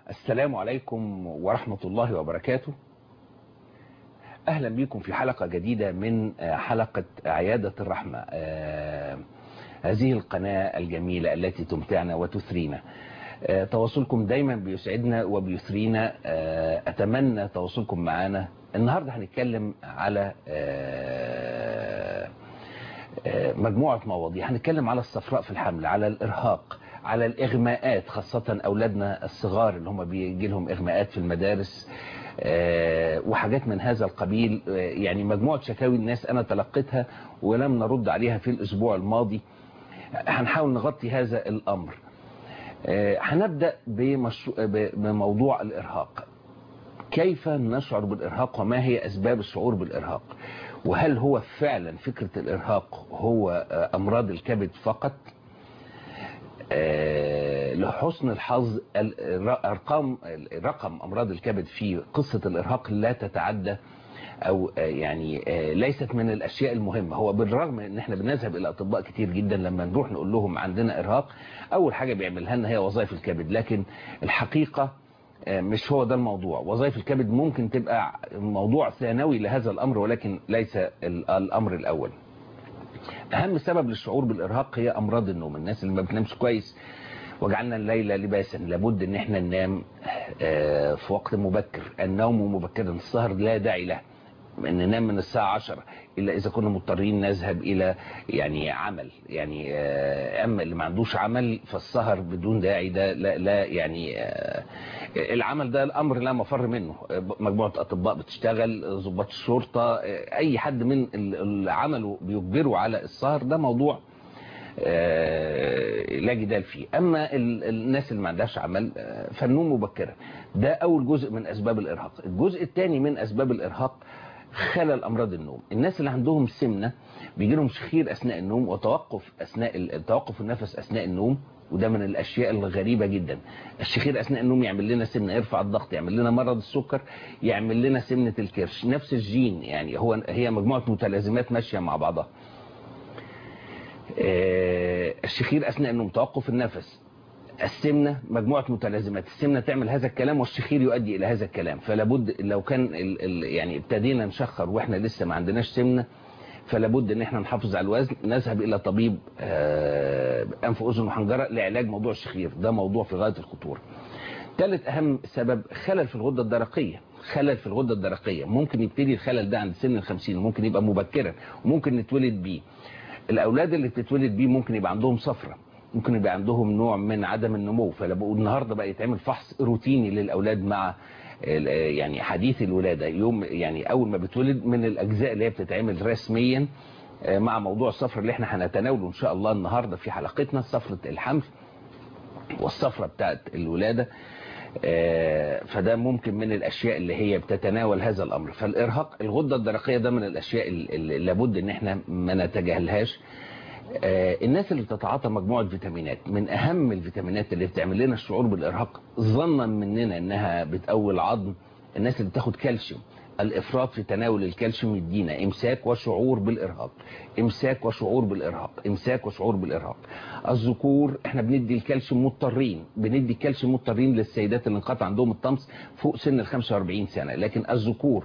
السلام عليكم ورحمة الله وبركاته أهلا بكم في حلقة جديدة من حلقة عيادة الرحمة هذه القناة الجميلة التي تمتعنا وتثرينا تواصلكم دايما بيسعدنا وبيثرينا أتمنى تواصلكم معنا النهاردة هنتكلم على مجموعة مواضيع هنتكلم على الصفراء في الحمل على الإرهاق على الإغماءات خاصة أولادنا الصغار اللي هم بيجي لهم إغماءات في المدارس وحاجات من هذا القبيل يعني مجموعة شكاوي الناس أنا تلقيتها ولم نرد عليها في الأسبوع الماضي هنحاول نغطي هذا الأمر هنبدأ بموضوع الإرهاق كيف نشعر بالإرهاق وما هي أسباب الشعور بالإرهاق وهل هو فعلا فكرة الإرهاق هو أمراض الكبد فقط لحسن الحظ الارقام رقم امراض الكبد في قصة الارهاق لا تتعدى او يعني ليست من الاشياء المهمة هو بالرغم ان احنا بنذهب الى اطباء كتير جدا لما نروح نقول لهم عندنا ارهاق اول حاجة بيعملها لنا هي وظائف الكبد لكن الحقيقة مش هو ده الموضوع وظائف الكبد ممكن تبقى موضوع ثانوي لهذا الامر ولكن ليس الامر الاول اهم سبب للشعور بالارهاق هي امراض النوم الناس اللي ما بتنامش كويس وجعلنا الليل لباسا لابد ان احنا ننام في وقت مبكر النوم مبكرا السهر لا داعي له ان ننام من الساعة 10 الا اذا كنا مضطرين نذهب الى يعني عمل يعني اما اللي ما عندوش عمل فالسهر بدون داعي ده لا, لا يعني العمل ده الامر لا مفر منه مجموعة اطباء بتشتغل ضباط الشرطة اي حد من عمله بيجبروا على السهر ده موضوع لا جدال فيه اما الناس اللي ما عندهاش عمل فالنوم مبكرا ده اول جزء من اسباب الارهاق الجزء الثاني من اسباب الارهاق خلل امراض النوم الناس اللي عندهم سمنة بيجي لهم شخير اثناء النوم وتوقف اثناء توقف النفس اثناء النوم وده من الاشياء الغريبة جدا الشخير اثناء النوم يعمل لنا سمنة يرفع الضغط يعمل لنا مرض السكر يعمل لنا سمنة الكرش نفس الجين يعني هو هي مجموعة متلازمات ماشية مع بعضها الشخير اثناء النوم توقف النفس السمنة مجموعة متلازمات السمنة تعمل هذا الكلام والشخير يؤدي الى هذا الكلام فلابد لو كان ال ال يعني ابتدينا نشخر واحنا لسه ما عندناش سمنة فلابد ان احنا نحافظ على الوزن نذهب الى طبيب انف اذن وحنجرة لعلاج موضوع الشخير ده موضوع في غاية الخطورة ثالث اهم سبب خلل في الغدة الدرقية خلل في الغدة الدرقية ممكن يبتدي الخلل ده عند سن الخمسين ممكن يبقى مبكرا وممكن نتولد بيه الاولاد اللي بتتولد بيه ممكن يبقى عندهم صفرة ممكن يبقى عندهم نوع من عدم النمو فالنهارده بقى يتعمل فحص روتيني للاولاد مع يعني حديث الولادة يوم يعني اول ما بتولد من الاجزاء اللي هي بتتعمل رسميا مع موضوع الصفر اللي احنا هنتناوله ان شاء الله النهاردة في حلقتنا صفرة الحمل والصفرة بتاعت الولادة فده ممكن من الاشياء اللي هي بتتناول هذا الامر فالارهاق الغدة الدرقية ده من الاشياء اللي لابد ان احنا ما نتجاهلهاش الناس اللي بتتعاطى مجموعة فيتامينات من اهم الفيتامينات اللي بتعمل لنا الشعور بالارهاق ظنا مننا انها بتقوي العظم الناس اللي بتاخد كالسيوم الافراط في تناول الكالسيوم يدينا امساك وشعور بالارهاق امساك وشعور بالارهاق امساك وشعور بالارهاق الذكور احنا بندي الكالسيوم مضطرين بندي الكالسيوم مضطرين للسيدات اللي انقطع عندهم الطمس فوق سن ال 45 سنة لكن الذكور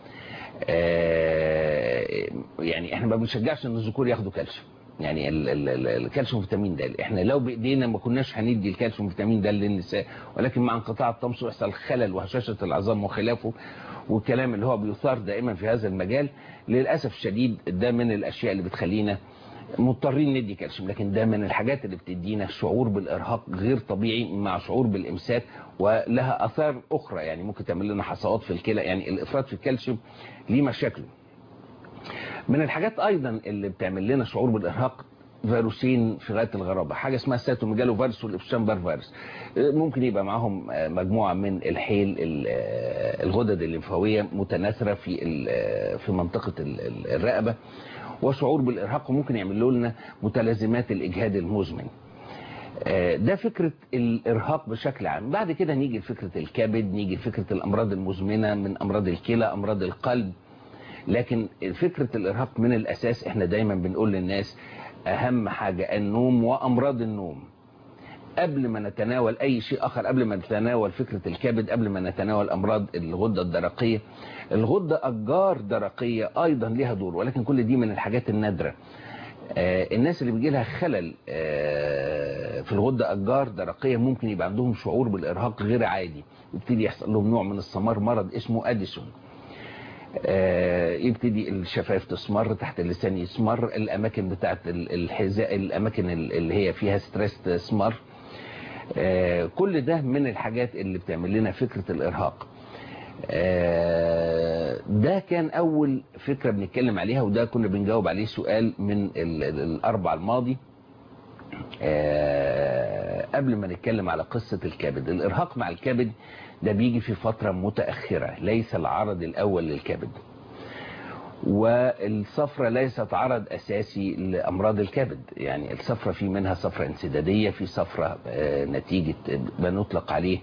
يعني احنا ما بنشجعش ان الذكور ياخدوا كالسيوم يعني الكالسيوم فيتامين د احنا لو بايدينا ما كناش هندي الكالسيوم فيتامين د للنساء ولكن مع انقطاع الطمس يحصل خلل وهشاشه العظام وخلافه والكلام اللي هو بيثار دائما في هذا المجال للاسف الشديد ده من الاشياء اللي بتخلينا مضطرين ندي كالسيوم لكن ده من الحاجات اللي بتدينا شعور بالارهاق غير طبيعي مع شعور بالامساك ولها اثار اخرى يعني ممكن تعمل لنا حصوات في الكلى يعني الافراط في الكالسيوم ليه مشاكله من الحاجات ايضا اللي بتعمل لنا شعور بالارهاق فيروسين في غايه الغرابه حاجه اسمها السيتوميجالو فيروس والابشتامبر فيروس ممكن يبقى معاهم مجموعه من الحيل الغدد الليمفاويه متناثره في في منطقه الرقبه وشعور بالارهاق وممكن يعملوا لنا متلازمات الاجهاد المزمن ده فكرة الإرهاق بشكل عام بعد كده نيجي لفكرة الكبد نيجي لفكرة الأمراض المزمنة من أمراض الكلى أمراض القلب لكن فكرة الإرهاق من الأساس احنا دايما بنقول للناس أهم حاجة النوم وأمراض النوم قبل ما نتناول أي شيء آخر قبل ما نتناول فكرة الكبد قبل ما نتناول أمراض الغدة الدرقية الغدة أجار درقية أيضا لها دور ولكن كل دي من الحاجات النادرة الناس اللي بيجي لها خلل في الغدة أجار درقية ممكن يبقى عندهم شعور بالإرهاق غير عادي يبتدي يحصل لهم نوع من السمار مرض اسمه أديسون يبتدي الشفايف تسمر تحت اللسان يسمر الأماكن بتاعت الحذاء الأماكن اللي هي فيها ستريس تسمر كل ده من الحاجات اللي بتعمل لنا فكرة الإرهاق ده كان أول فكرة بنتكلم عليها وده كنا بنجاوب عليه سؤال من الأربع الماضي قبل ما نتكلم على قصة الكبد الإرهاق مع الكبد ده بيجي في فترة متأخرة ليس العرض الأول للكبد والصفرة ليست عرض أساسي لأمراض الكبد يعني الصفرة في منها صفرة انسدادية في صفرة نتيجة بنطلق عليه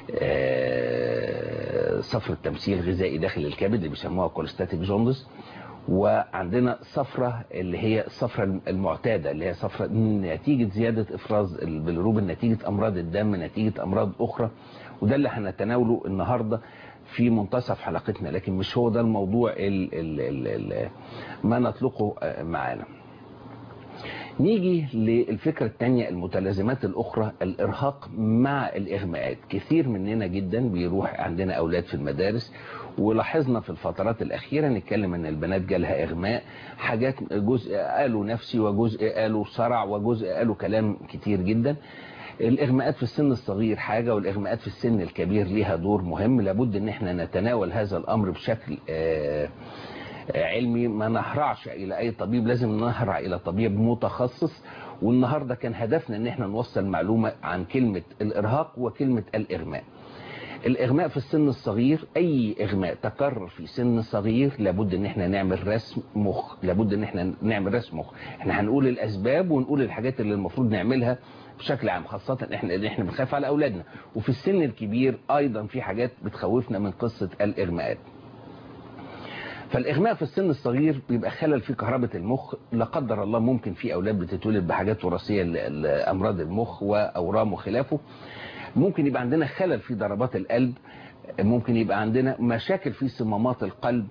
صفرة تمثيل غذائي داخل الكبد اللي بيسموها كوليستاتيك جوندس وعندنا صفرة اللي هي الصفرة المعتادة اللي هي صفرة نتيجة زيادة إفراز البيلروبين نتيجة أمراض الدم نتيجة أمراض أخرى وده اللي هنتناوله النهاردة في منتصف حلقتنا لكن مش هو ده الموضوع ال ال ال ال ما نطلقه معانا نيجي للفكرة الثانية المتلازمات الأخرى الإرهاق مع الإغماءات كثير مننا جدا بيروح عندنا أولاد في المدارس ولاحظنا في الفترات الأخيرة نتكلم أن البنات جالها إغماء حاجات جزء قالوا نفسي وجزء قالوا صرع وجزء قالوا كلام كتير جدا الإغماءات في السن الصغير حاجة والإغماءات في السن الكبير ليها دور مهم لابد أن احنا نتناول هذا الأمر بشكل آه علمي ما نهرعش إلى أي طبيب لازم نهرع إلى طبيب متخصص والنهاردة كان هدفنا أن احنا نوصل معلومة عن كلمة الإرهاق وكلمة الإغماء الإغماء في السن الصغير أي إغماء تكرر في سن صغير لابد أن احنا نعمل رسم مخ لابد أن احنا نعمل رسم مخ احنا هنقول الأسباب ونقول الحاجات اللي المفروض نعملها بشكل عام خاصة احنا اللي احنا بنخاف على أولادنا وفي السن الكبير أيضا في حاجات بتخوفنا من قصة الإغماءات فالإغماء في السن الصغير بيبقى خلل في كهربة المخ لا قدر الله ممكن في أولاد بتتولد بحاجات وراثية لأمراض المخ وأورام وخلافه ممكن يبقى عندنا خلل في ضربات القلب ممكن يبقى عندنا مشاكل في صمامات القلب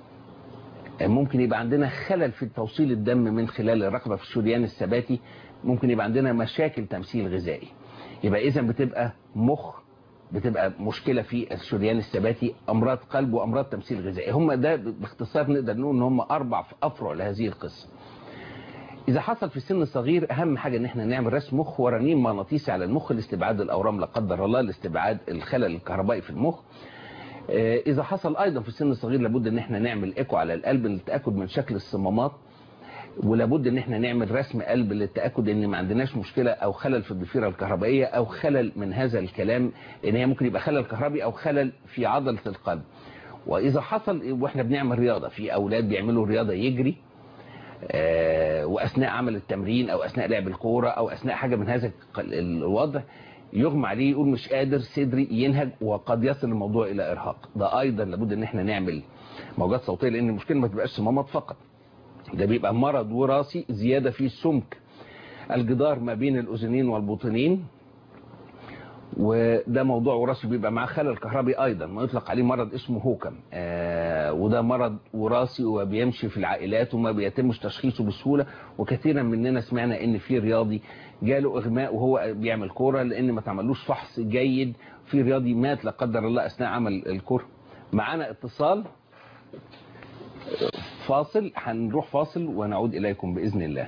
ممكن يبقى عندنا خلل في توصيل الدم من خلال الرقبة في الشريان الثباتي ممكن يبقى عندنا مشاكل تمثيل غذائي يبقى إذا بتبقى مخ بتبقى مشكلة في الشريان الثباتي أمراض قلب وأمراض تمثيل غذائي هم ده باختصار نقدر نقول ان هم أربع أفرع لهذه القصة إذا حصل في السن الصغير أهم حاجة إن احنا نعمل رسم مخ ورنين مغناطيسي على المخ لاستبعاد الأورام لا قدر الله لاستبعاد الخلل الكهربائي في المخ إذا حصل أيضا في السن الصغير لابد إن احنا نعمل إيكو على القلب للتأكد من شكل الصمامات ولابد ان احنا نعمل رسم قلب للتأكد ان ما عندناش مشكلة او خلل في الضفيرة الكهربائية او خلل من هذا الكلام ان هي ممكن يبقى خلل كهربي او خلل في عضلة القلب واذا حصل واحنا بنعمل رياضة في اولاد بيعملوا رياضة يجري آه واثناء عمل التمرين او اثناء لعب الكورة او اثناء حاجة من هذا الوضع يغمى عليه يقول مش قادر صدري ينهج وقد يصل الموضوع الى ارهاق ده ايضا لابد ان احنا نعمل موجات صوتية لان المشكلة ما تبقاش صمامات فقط ده بيبقى مرض وراثي زيادة في سمك الجدار ما بين الأذنين والبطنين وده موضوع وراثي بيبقى معاه خلل كهربي أيضا ما يطلق عليه مرض اسمه هوكم آه وده مرض وراثي وبيمشي في العائلات وما بيتمش تشخيصه بسهولة وكثيرا مننا سمعنا ان في رياضي جاله إغماء وهو بيعمل كورة لأن ما تعملوش فحص جيد في رياضي مات لا قدر الله أثناء عمل الكورة معانا اتصال فاصل هنروح فاصل ونعود إليكم بإذن الله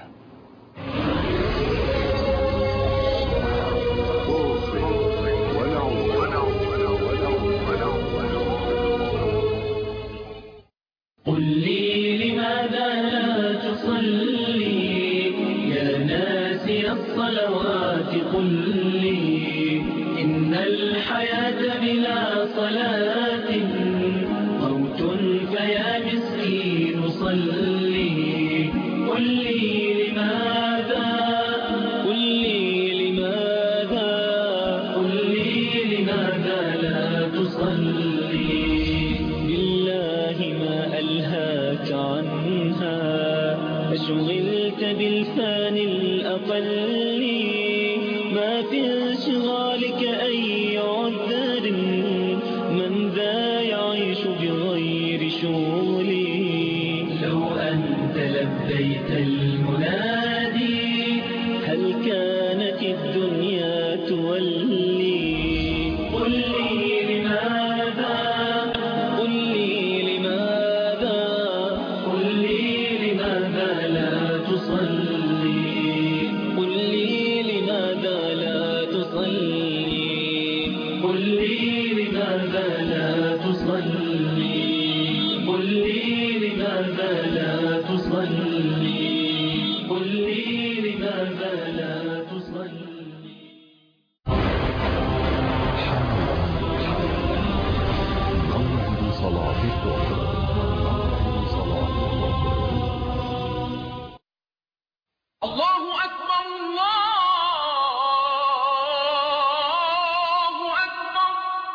قل لي لماذا لا تصلي يا ناسي الصلوات قل لي إن الحياة بلا صلاة موت فيا مسكين صلي قل لي لماذا قل لي لماذا قل لي لماذا لا تصلي بالله ما ألهاك عنها أشغلت بالفان الأقل ما في لي لماذا لا تصلي قل لي لماذا لا تصلي قل لي لماذا لا تصلي موعد صلاة الظهر موعد صلاة الظهر الله أكبر الله أكبر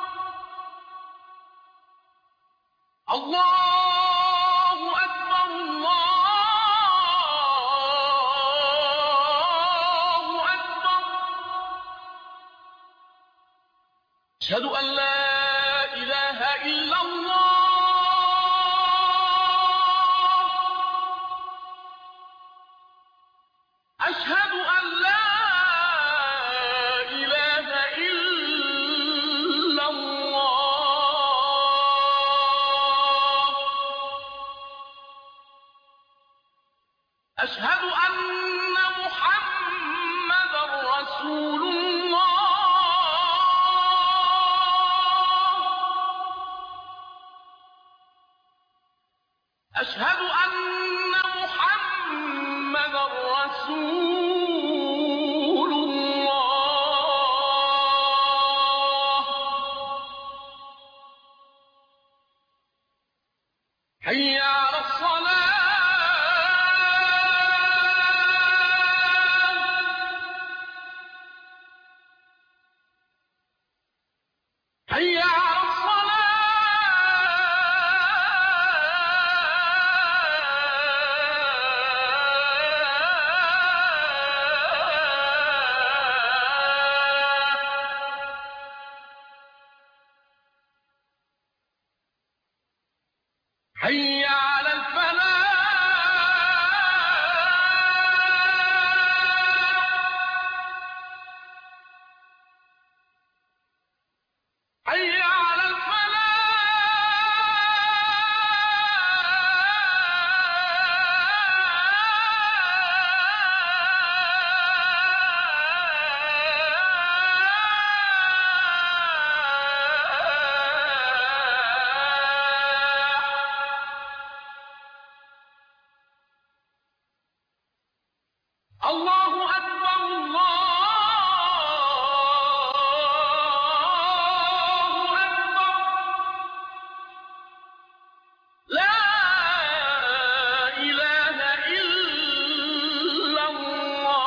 الله أكبر الله أكبر أشهد أن لا إله إلا الله أشهد أن لا إله إلا الله أشهد أن محمدا رسول الله أشهد أن محمدا رسول الله حي على الصلاة حي على الصلاة حي على الفلاح حي على الفلاح الله أكبر الله أكبر لا إله إلا الله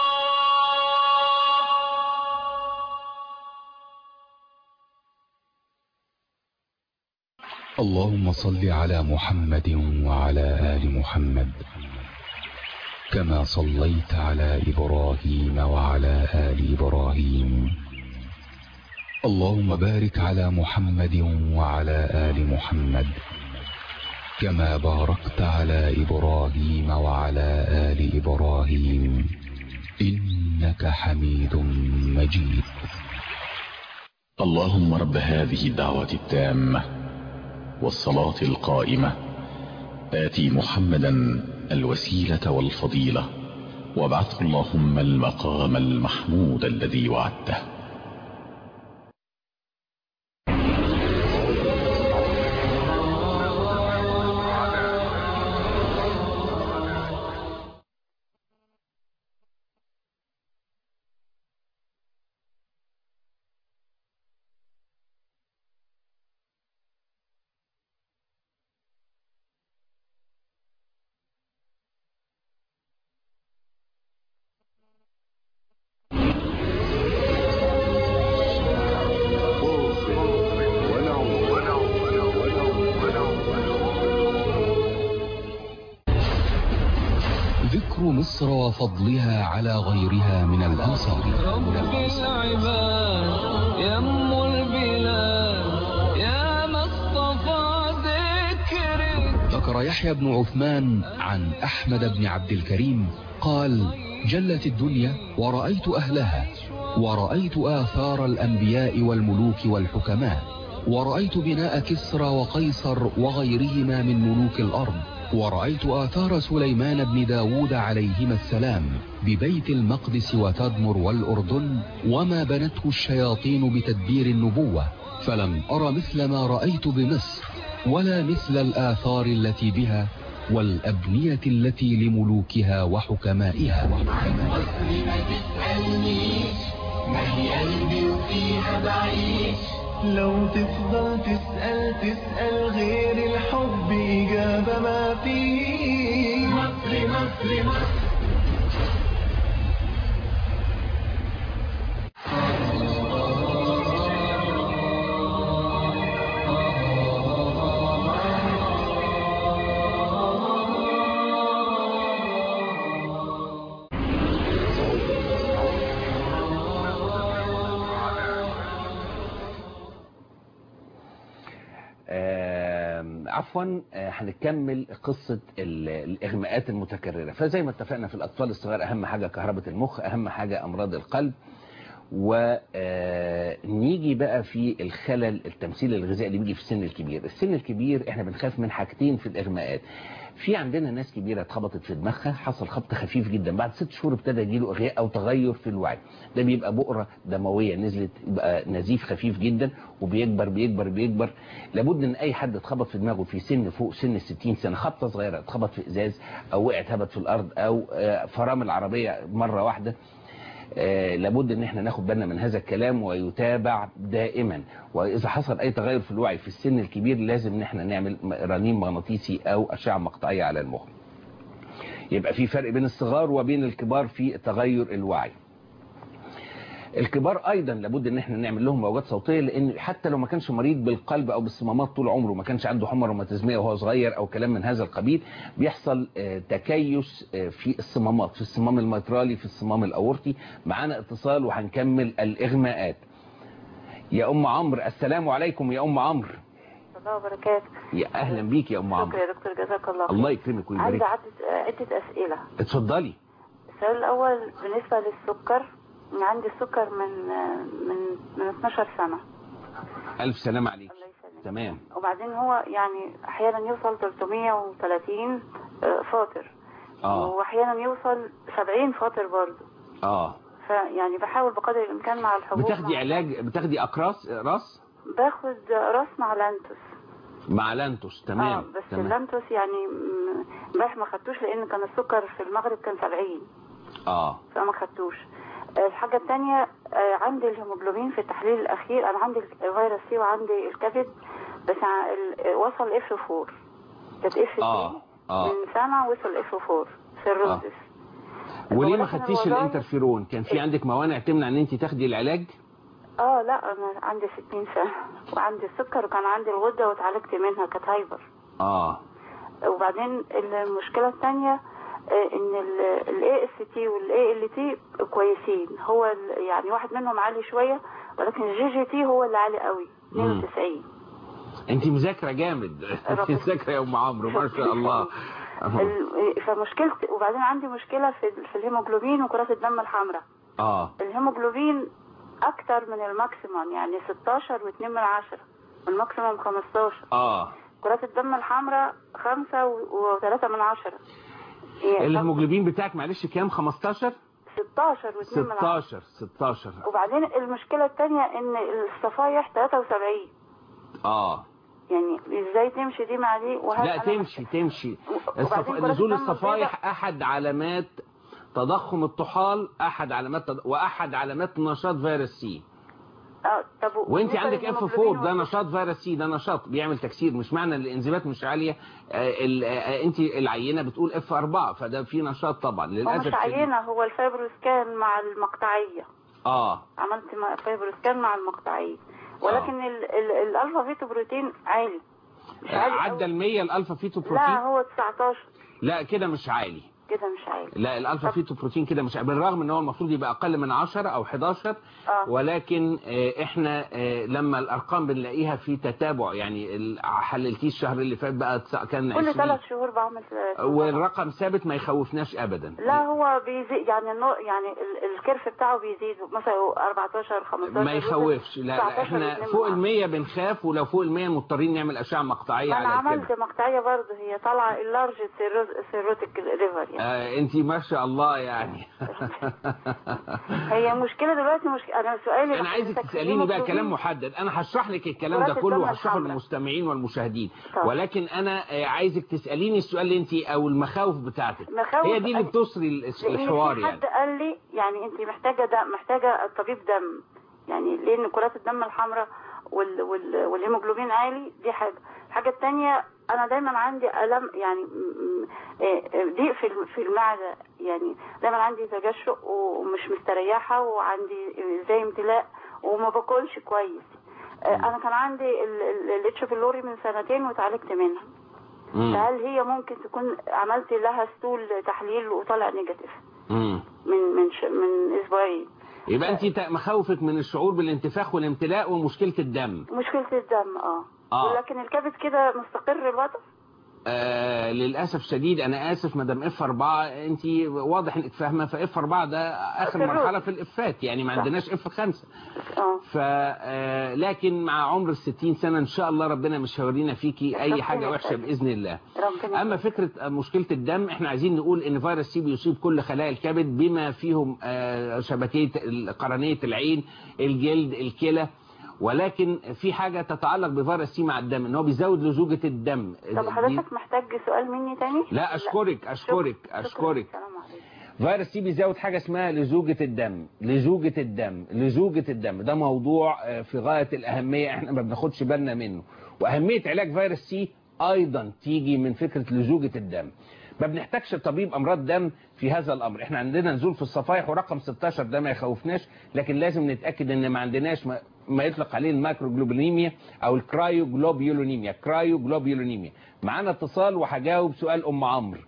اللهم صل على محمد وعلى آل محمد كما صليت على إبراهيم وعلى آل إبراهيم اللهم بارك على محمد وعلى آل محمد كما باركت على إبراهيم وعلى آل إبراهيم إنك حميد مجيد اللهم رب هذه الدعوة التامة والصلاة القائمة آتي محمدا الوسيلة والفضيلة وابعثه اللهم المقام المحمود الذي وعدته ذكر مصر وفضلها على غيرها من الأمصار رب العباد يم البلاد يا مصطفى ذكرك ذكر يحيى بن عثمان عن أحمد بن عبد الكريم قال جلت الدنيا ورأيت أهلها ورأيت آثار الأنبياء والملوك والحكماء ورأيت بناء كسرى وقيصر وغيرهما من ملوك الأرض ورأيت آثار سليمان بن داود عليهما السلام ببيت المقدس وتدمر والأردن وما بنته الشياطين بتدبير النبوة فلم أر مثل ما رأيت بمصر ولا مثل الآثار التي بها والأبنية التي لملوكها وحكمائها لو تفضل تسأل تسأل غير الحب إجابة ما فيه مصر مصر مصر آم، عفوا آه، هنكمل قصة ال- الإغماءات المتكررة فزي ما اتفقنا في الأطفال الصغار أهم حاجة كهربة المخ أهم حاجة أمراض القلب ونيجي بقى في الخلل التمثيل الغذائي اللي بيجي في السن الكبير السن الكبير احنا بنخاف من حاجتين في الإغماءات في عندنا ناس كبيرة اتخبطت في دماغها حصل خبط خفيف جدا بعد ست شهور ابتدى يجيله إغياء أو تغير في الوعي ده بيبقى بؤرة دموية نزلت يبقى نزيف خفيف جدا وبيكبر بيكبر بيكبر لابد ان اي حد اتخبط في دماغه في سن فوق سن ال 60 سنه خبطه صغيره اتخبط في ازاز او وقعت هبط في الارض او آه، فرامل عربيه مره واحده آه، لابد ان احنا ناخد بالنا من هذا الكلام ويتابع دائما واذا حصل اي تغير في الوعي في السن الكبير لازم ان احنا نعمل رنين مغناطيسي او اشعه مقطعيه على المخ يبقى في فرق بين الصغار وبين الكبار في تغير الوعي الكبار ايضا لابد ان احنا نعمل لهم موجات صوتيه لان حتى لو ما كانش مريض بالقلب او بالصمامات طول عمره ما كانش عنده حمى روماتيزميه وهو صغير او كلام من هذا القبيل بيحصل آه، تكيس آه، في الصمامات في الصمام الميترالي في الصمام الاورطي معانا اتصال وهنكمل الاغماءات يا ام عمرو السلام عليكم يا ام عمرو الله وبركاته يا اهلا بيك يا ام شكرا عمرو يا دكتور جزاك الله خير الله يكرمك عندي ويبارك عدة عدة أسئلة اتفضلي السؤال الأول بالنسبة للسكر أنا عندي السكر من من من 12 سنة الف سلامه عليك الله يسلمك تمام وبعدين هو يعني أحيانا يوصل 330 آه، فاطر اه وأحيانا يوصل 70 فاطر برضه اه فيعني بحاول بقدر الإمكان مع الحبوب بتاخدي مع- علاج بتاخدي اقراص راس باخد راس مع لانتوس مع لانتوس تمام اه بس تمام اللانتوس يعني م- امبارح ما خدتوش لان كان السكر في المغرب كان 70 اه فما خدتوش آه، الحاجة التانية آه، عندي الهيموجلوبين في التحليل الأخير أنا عندي الفيروس سي وعندي الكبد بس ع- ال- وصل اف 4 كانت اف اه اه من سنة وصل اف 4 سيروزس وليه ما ولكن خدتيش الوظائف- الانترفيرون كان في عندك موانع تمنع ان انت تاخدي العلاج اه لا أنا عندي 60 سنة وعندي السكر وكان عندي الغدة واتعالجت منها كانت هايبر اه وبعدين المشكلة الثانية ان الاي اس تي والاي ال تي كويسين هو ال- يعني واحد منهم عالي شوية ولكن الجي جي تي هو اللي عالي قوي 92 انت مذاكره جامد انت مذاكره يا ام عمرو ما شاء الله ال- فمشكلتي وبعدين عندي مشكلة في ال- في الهيموجلوبين وكرات الدم الحمراء اه الهيموجلوبين اكتر من الماكسيموم يعني 16 و2 من عشرة والماكسيموم 15 اه كرات الدم الحمراء 5 و3 من عشرة يعني الهيموجلوبين بتاعك معلش كام 15 16 و2 من عشرة 16 16 وبعدين المشكلة التانية ان الصفايح 73 اه يعني ازاي تمشي دي مع دي وهل لا أنا تمشي تمشي الصف... وبعدين كرات نزول الدم الصفائح احد علامات تضخم الطحال احد علامات تض... واحد علامات نشاط فيروس سي اه طب وانت بالنسبة عندك اف للهيموجلوبين 4 ده وال- نشاط فيروس سي ده نشاط بيعمل تكسير مش معنى ان الانزيمات مش عاليه آه، ال- آه، انت العينه بتقول اف 4 فده في نشاط طبعا هو للاسف مش الشديد. عينة هو الفايبروسكان مع المقطعية اه عملت مع- فايبروسكان مع المقطعية ولكن ال- ال- الالفا فيتو بروتين عالي مش عالي عدى أوي. ال 100 الالفا فيتو لا بروتين هو 19 لا كده مش عالي كده مش عالي لا الالفا فيتوبروتين كده مش بالرغم ان هو المفروض يبقى اقل من 10 او 11 اه ولكن آه، احنا آه، لما الارقام بنلاقيها في تتابع يعني ال- حللتيه الشهر اللي فات بقى تس- كان كل 20 ثلاث شهور بعمل آه، والرقم ثابت ما يخوفناش ابدا لا هو بيزيد يعني النوع يعني ال- الكيرف بتاعه بيزيد مثلا 14 15 ما يخوفش لا, لا 19 احنا اتنين فوق وعشرة. المية بنخاف ولو فوق المية مضطرين نعمل اشعة مقطعية ما انا على عملت الكبد مقطعيه برضه هي طالعه اللارج سيروتيك ليفر يعني آه انت ما شاء الله يعني هي مشكله دلوقتي مش انا سؤالي انا عايزك لحضرتك تساليني بقى هيموجلوبين. كلام محدد انا هشرح لك الكلام ده كرات كله الدم وهشرحه الحمراء. للمستمعين والمشاهدين طب. ولكن انا آه، عايزك تساليني السؤال اللي انت او المخاوف بتاعتك مخاوف هي دي اللي أي- بتسري الس- لان الحوار في يعني حد قال لي يعني انت محتاجه دم محتاجه طبيب دم يعني لان كرات الدم الحمراء وال وال والهيموجلوبين عالي دي حاجه الحاجه الثانيه انا دايما عندي الم يعني م- م- آه، ضيق في الم- في المعده يعني دايما عندي تجشؤ ومش مستريحه وعندي زي امتلاء وما باكلش كويس آه، انا كان عندي الاتش بيلوري من سنتين واتعالجت منها مم. فهل هي ممكن تكون عملت لها ستول تحليل وطلع نيجاتيف مم. من من ش... من اسبوعين يبقى انت تا- مخاوفك من الشعور بالانتفاخ والامتلاء ومشكله الدم مشكله الدم اه آه. ولكن الكبد كده مستقر الوضع آه للاسف شديد انا اسف مدام اف 4 انت واضح انك فاهمه فاف 4 ده اخر في الروت. مرحله في الافات يعني ما صح. عندناش اف 5 اه ف آه، لكن مع عمر ال 60 سنه ان شاء الله ربنا مش هيورينا فيكي اي ربنا حاجه وحشه يخليك. باذن الله ربنا اما فكره آه، مشكله الدم احنا عايزين نقول ان فيروس سي بيصيب كل خلايا الكبد بما فيهم آه، شبكيه ال- قرنيه العين الجلد الكلى ولكن في حاجه تتعلق بفيروس سي مع الدم ان هو بيزود لزوجه الدم طب دي- حضرتك محتاج سؤال مني تاني لا اشكرك اشكرك شكراً. اشكرك السلام عليكم فيروس سي بيزود حاجه اسمها لزوجه الدم لزوجه الدم لزوجه الدم ده موضوع آه، في غايه الاهميه احنا ما بناخدش بالنا منه واهميه علاج فيروس سي ايضا تيجي من فكره لزوجه الدم ما بنحتاجش طبيب امراض دم في هذا الامر احنا عندنا نزول في الصفائح ورقم 16 ده ما يخوفناش لكن لازم نتاكد ان ما عندناش ما, ما يطلق عليه الماكروجلوبولينيميا او الكرايوجلوبيولونيميا كرايوجلوبيولونيميا معانا اتصال وهجاوب سؤال ام عمرو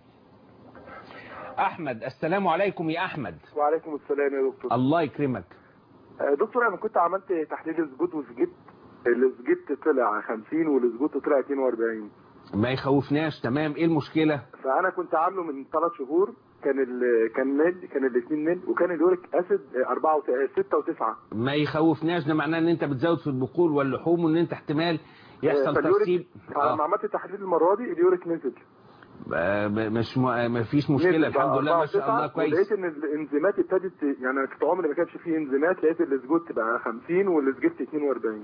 احمد السلام عليكم يا احمد وعليكم السلام يا دكتور الله يكرمك آه، دكتور انا كنت عملت تحليل سجود وسجدت السجدت طلع 50 والسجود طلع 42 ما يخوفناش تمام ايه المشكله فانا كنت عامله من ثلاث شهور كان ال كان نيل كان الاثنين نيل وكان اليوريك اسيد 4 6 و9 ما يخوفناش ده معناه ان انت بتزود في البقول واللحوم وان انت احتمال يحصل ترسيب فلما آه. عملت التحليل المره دي اليوريك نزل آه، ب- مش م... ما فيش مشكله نزل الحمد بقى لله ما شاء 4 الله و9 كويس ولقيت ان الانزيمات ابتدت يعني انا كنت عمري ما كانش فيه انزيمات لقيت السجود بقى 50 والسجدت 42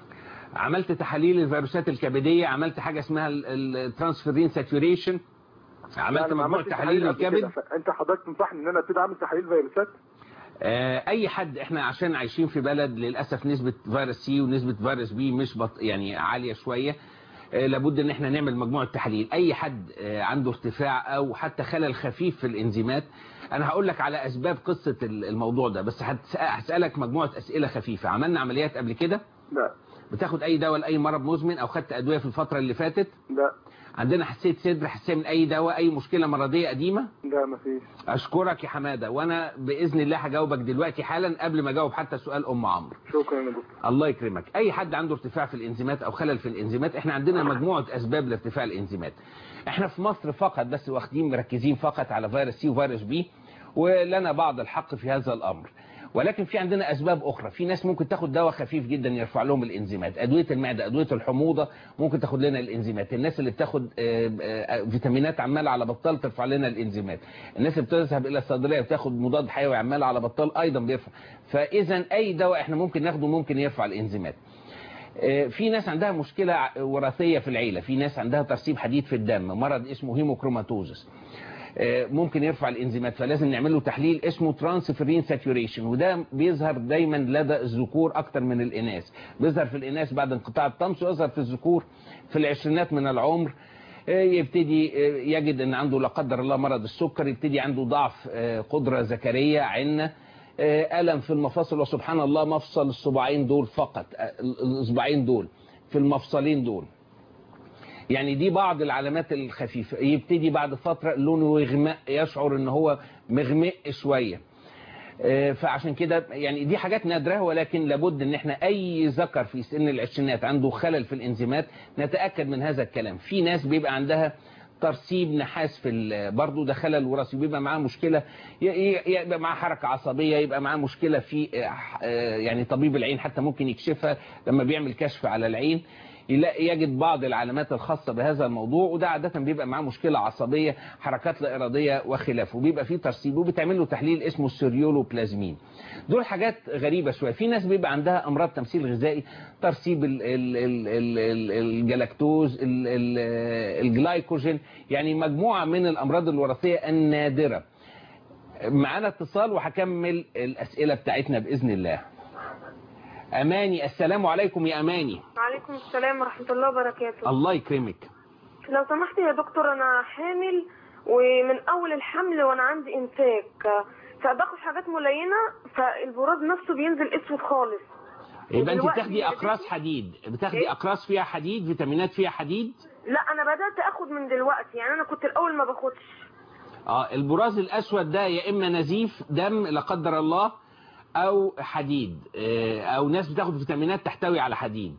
عملت تحاليل الفيروسات الكبديه عملت حاجه اسمها الترانسفيرين ساتوريشن عملت يعني ما مجموعه عملتش تحاليل قبل الكبد كده. فانت حضرتك تنصحني ان انا ابتدي اعمل تحاليل فيروسات آه، اي حد احنا عشان عايشين في بلد للاسف نسبه فيروس سي ونسبه فيروس بي مش بط يعني عاليه شويه آه، لابد ان احنا نعمل مجموعه تحاليل اي حد آه، عنده ارتفاع او حتى خلل خفيف في الانزيمات انا هقول لك على اسباب قصه ال- الموضوع ده بس هتس- هسالك مجموعه اسئله خفيفه عملنا عمليات قبل كده لا بتاخد اي دواء لاي مرض مزمن او خدت ادويه في الفتره اللي فاتت لا عندنا حساسيه صدر حساسيه من اي دواء اي مشكله مرضيه قديمه لا ما فيش اشكرك يا حماده وانا باذن الله هجاوبك دلوقتي حالا قبل ما اجاوب حتى سؤال ام عمرو شكرا يا دكتور الله يكرمك اي حد عنده ارتفاع في الانزيمات او خلل في الانزيمات احنا عندنا مجموعه اسباب لارتفاع الانزيمات احنا في مصر فقط بس واخدين مركزين فقط على فيروس سي وفيروس بي ولنا بعض الحق في هذا الامر ولكن في عندنا اسباب اخرى في ناس ممكن تاخد دواء خفيف جدا يرفع لهم الانزيمات ادويه المعده ادويه الحموضه ممكن تاخد لنا الانزيمات الناس اللي بتاخد آه، آه، فيتامينات عماله على بطال ترفع لنا الانزيمات الناس اللي بتذهب الى الصيدليه وتاخد مضاد حيوي عمال على بطال ايضا بيرفع فاذا اي دواء احنا ممكن ناخده ممكن يرفع الانزيمات آه، في ناس عندها مشكلة ع- وراثية في العيلة في ناس عندها ترسيب حديد في الدم مرض اسمه هيموكروماتوزس آه، ممكن يرفع الانزيمات فلازم نعمل له تحليل اسمه ترانسفيرين ساتوريشن وده بيظهر دايما لدى الذكور اكتر من الاناث بيظهر في الاناث بعد انقطاع الطمس ويظهر في الذكور في العشرينات من العمر آه، يبتدي آه، يجد ان عنده لا قدر الله مرض السكر يبتدي عنده ضعف آه، قدرة ذكرية عنة آه، ألم في المفاصل وسبحان الله مفصل الصباعين دول فقط آه، الصباعين دول في المفصلين دول يعني دي بعض العلامات الخفيفة يبتدي بعد فترة لونه يغمق يشعر ان هو مغمق شوية آه، فعشان كده يعني دي حاجات نادرة ولكن لابد ان احنا اي ذكر في سن العشرينات عنده خلل في الانزيمات نتأكد من هذا الكلام في ناس بيبقى عندها ترسيب نحاس في ال- برضه ده خلل وراثي بيبقى معاه مشكله ي- ي- يبقى معاه حركه عصبيه يبقى معاه مشكله في آه، آه، يعني طبيب العين حتى ممكن يكشفها لما بيعمل كشف على العين يلاقي يجد بعض العلامات الخاصة بهذا الموضوع وده عادة بيبقى معاه مشكلة عصبية حركات لا إرادية وخلافه وبيبقى فيه ترسيب وبيتعمل له تحليل اسمه السيريولوبلازمين دول حاجات غريبة شوية في ناس بيبقى عندها أمراض تمثيل غذائي ترسيب ال- ال- ال- ال- ال- الجلاكتوز ال- ال- الجلايكوجين يعني مجموعة من الأمراض الوراثية النادرة معانا اتصال وهكمل الأسئلة بتاعتنا بإذن الله أماني السلام عليكم يا أماني وعليكم السلام ورحمة الله وبركاته الله يكرمك لو سمحت يا دكتور أنا حامل ومن أول الحمل وأنا عندي إمساك فباخد حاجات ملينة فالبراز نفسه بينزل أسود خالص يبقى انت ودلوقتي بتاخدي يا اقراص بنتي- حديد بتاخدي إيه؟ اقراص فيها حديد فيتامينات فيها حديد لا أنا بدأت أخد من دلوقتي يعني أنا كنت الأول ما باخدش اه البراز الاسود ده يا اما نزيف دم لا قدر الله او حديد آه، او ناس بتاخد فيتامينات تحتوي على حديد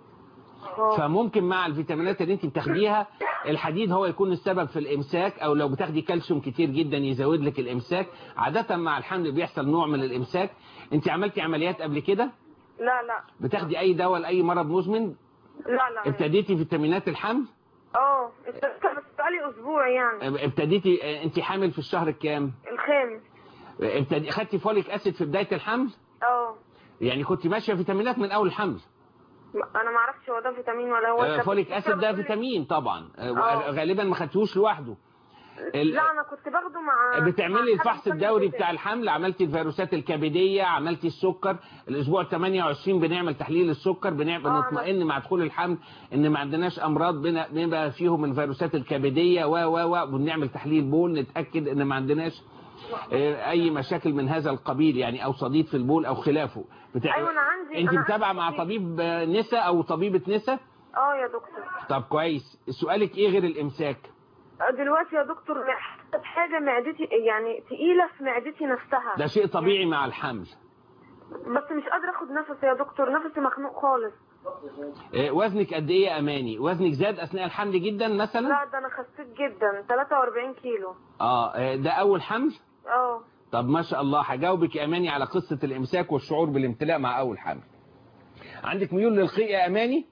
فممكن مع الفيتامينات اللي انت بتاخديها الحديد هو يكون السبب في الامساك او لو بتاخدي كالسيوم كتير جدا يزود لك الامساك عادة مع الحمل بيحصل نوع من الامساك انت عملتي عمليات قبل كده لا لا بتاخدي اي دواء لاي مرض مزمن لا لا ابتديتي فيتامينات الحمل اه ابتديت بس بقالي أسبوع يعني ابتديتي انت حامل في الشهر الكام الخامس ابتدي خدتي فوليك اسيد في بدايه الحمل اه يعني كنت ماشيه فيتامينات من اول الحمل أنا ما أعرفش هو ده فيتامين ولا هو آه، ده فوليك اسيد ده فيتامين طبعا آه، غالبا ما خدتوش لوحده ال- لا أنا كنت باخده مع مع بتعملي حد الفحص تاني الدوري كده. بتاع الحمل عملتي الفيروسات الكبديه عملتي السكر الاسبوع 28 بنعمل تحليل السكر بنعمل آه، نطمئن مع دخول الحمل ان ما عندناش امراض بنا- بيبقى فيهم الفيروسات الكبديه و و و وبنعمل تحليل بول نتاكد ان ما عندناش آه، اي مشاكل من هذا القبيل يعني او صديد في البول او خلافه بتاع... أيوة أنا عندي انت أنا متابعه عندي مع صديد. طبيب آه، نساء او طبيبه نساء اه يا دكتور طب كويس سؤالك ايه غير الامساك دلوقتي يا دكتور محتاج حاجة معدتي يعني تقيلة في معدتي نفسها ده شيء طبيعي مع الحمل بس مش قادرة اخد نفس يا دكتور نفسي مخنوق خالص آه، وزنك قد ايه يا اماني وزنك زاد اثناء الحمل جدا مثلا لا ده انا خسيت جدا 43 كيلو اه آه، ده اول حمل اه طب ما شاء الله هجاوبك يا اماني على قصه الامساك والشعور بالامتلاء مع اول حمل عندك ميول للقيء يا اماني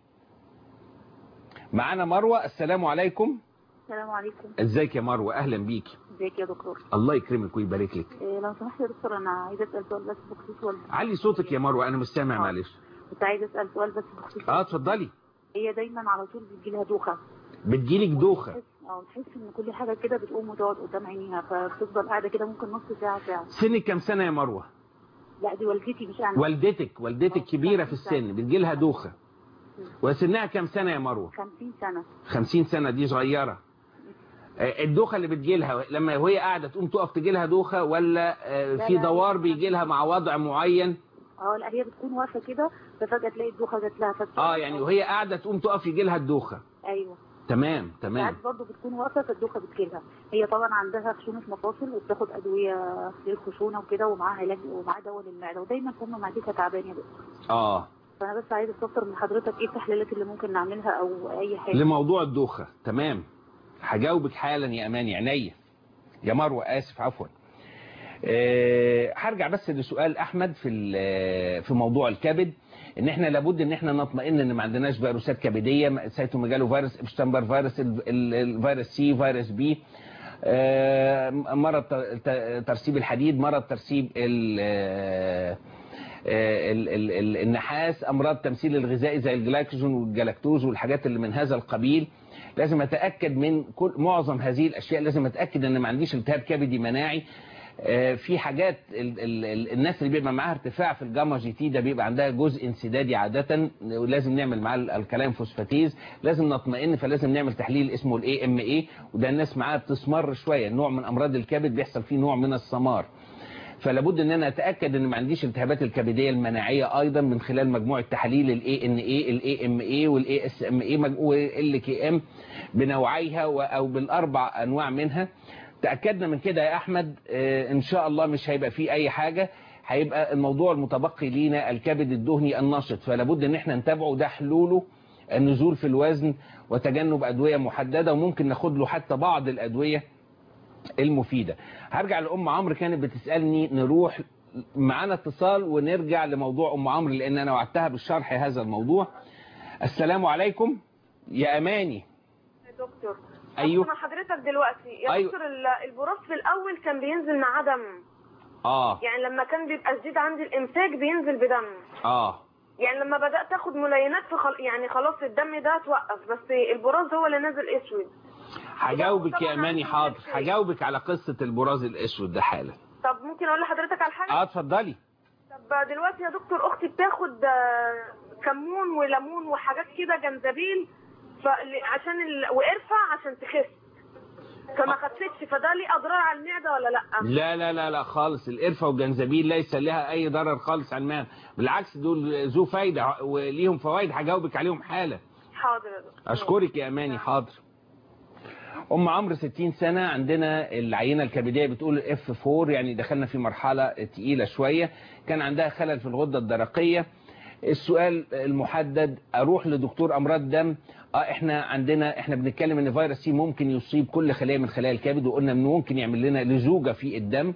معانا مروه السلام عليكم السلام عليكم ازيك يا مروه اهلا بيكي ازيك يا دكتور الله يكرمك ويبارك لك إيه لو سمحت يا دكتور انا عايزه اسال سؤال بس بخصوص والدتي علي صوتك يا مروه انا مش سامع معلش كنت عايزه اسال سؤال بس بخصوص اه اتفضلي هي دايما على طول بتجي لها دوخه بتجيلك دوخه اه تحس ان كل حاجه كده بتقوم وتقعد قدام عينيها فبتفضل قاعده كده ممكن نص ساعه ساعه سنك كام سنه يا مروه لا دي والدتي مش انا والدتك والدتك كبيره في السن بتجيلها دوخه وسنها كام سنه يا مروه 50 سنه 50 سنة دي صغيرة آه، الدوخة اللي بتجيلها لما وهي قاعدة تقوم تقف تجيلها دوخة ولا آه، لا، في لا، دوار بيجيلها مع وضع معين اه لا هي بتكون واقفه كده ففجاه تلاقي الدوخه جات لها فبتقعد- اه يعني وهي قاعدة تقوم تقف يجيلها الدوخة ايوه تمام تمام ساعات برضه بتكون واقفه فالدوخه بتجيلها هي طبعا عندها خشونه مفاصل وبتاخد ادويه للخشونه وكده ومعاها علاج ومعاها دواء للمعده ودايما ام معدتها تعبانه يا دكتور اه فانا بس عايزه استفسر من حضرتك ايه التحليلات اللي ممكن نعملها او اي حاجه لموضوع الدوخة تمام هجاوبك حالا يا اماني عينيا يا مروة اسف عفوا آه، هرجع بس لسؤال احمد في ال- في موضوع الكبد ان احنا لابد ان احنا نطمئن ان ما عندناش فيروسات كبديه سيتوميجالو فيروس ابشتامبر فيروس ال- ال- الفيروس سي فيروس بي آه، مرض ت- ت- ترسيب الحديد مرض ترسيب ال- آه، ال- ال- ال- النحاس امراض تمثيل الغذائي زي الجلايكوجين والجلاكتوز والحاجات اللي من هذا القبيل لازم اتاكد من كل معظم هذه الاشياء لازم اتاكد ان ما عنديش التهاب كبدي مناعي آه، في حاجات ال ال ال الناس اللي بيبقى معاها ارتفاع في الجاما جي تي ده بيبقى عندها جزء انسدادي عادة ولازم نعمل معاه الكلام فوسفاتيز لازم نطمئن فلازم نعمل تحليل اسمه الاي ام اي وده الناس معاها بتسمر شوية نوع من امراض الكبد بيحصل فيه نوع من السمار فلا بد ان انا اتاكد ان ما عنديش التهابات الكبديه المناعيه ايضا من خلال مجموعه تحاليل الاي ان اي الاي ام اي والاي اس ام اي والال كي ام بنوعيها و- او بالاربع انواع منها تاكدنا من كده يا احمد آه، ان شاء الله مش هيبقى فيه اي حاجه هيبقى الموضوع المتبقي لينا الكبد الدهني النشط فلا بد ان احنا نتابعه ده حلوله النزول في الوزن وتجنب ادويه محدده وممكن ناخد له حتى بعض الادويه المفيده هرجع لام عمرو كانت بتسالني نروح معانا اتصال ونرجع لموضوع ام عمرو لان انا وعدتها بالشرح هذا الموضوع السلام عليكم يا اماني يا دكتور ايوه انا حضرتك دلوقتي يا أيوة. دكتور ال- البراز في الاول كان بينزل مع دم اه يعني لما كان بيبقى شديد عندي الامساك بينزل بدم اه يعني لما بدات اخد ملينات في خل... يعني خلاص الدم ده توقف بس البراز هو اللي نازل اسود هجاوبك يا اماني حاضر هجاوبك على قصه البراز الاسود ده حالا طب ممكن اقول لحضرتك على حاجه اه اتفضلي طب دلوقتي يا دكتور اختي بتاخد آه، كمون وليمون وحاجات كده جنزبيل فال- عشان ال... وقرفه عشان تخس فما خفتش فده ليه اضرار على المعده ولا لا لا لا لا لا خالص القرفه والجنزبيل ليس لها اي ضرر خالص على المعده بالعكس دول ذو فايده وليهم فوائد هجاوبك عليهم حالا حاضر يا دكتور اشكرك يا اماني حاضر ام عمرو 60 سنه عندنا العينه الكبديه بتقول اف 4 يعني دخلنا في مرحله تقيله شويه كان عندها خلل في الغده الدرقيه السؤال المحدد اروح لدكتور امراض دم اه احنا عندنا احنا بنتكلم ان فيروس سي ممكن يصيب كل خليه من خلايا الكبد وقلنا انه ممكن يعمل لنا لزوجه في الدم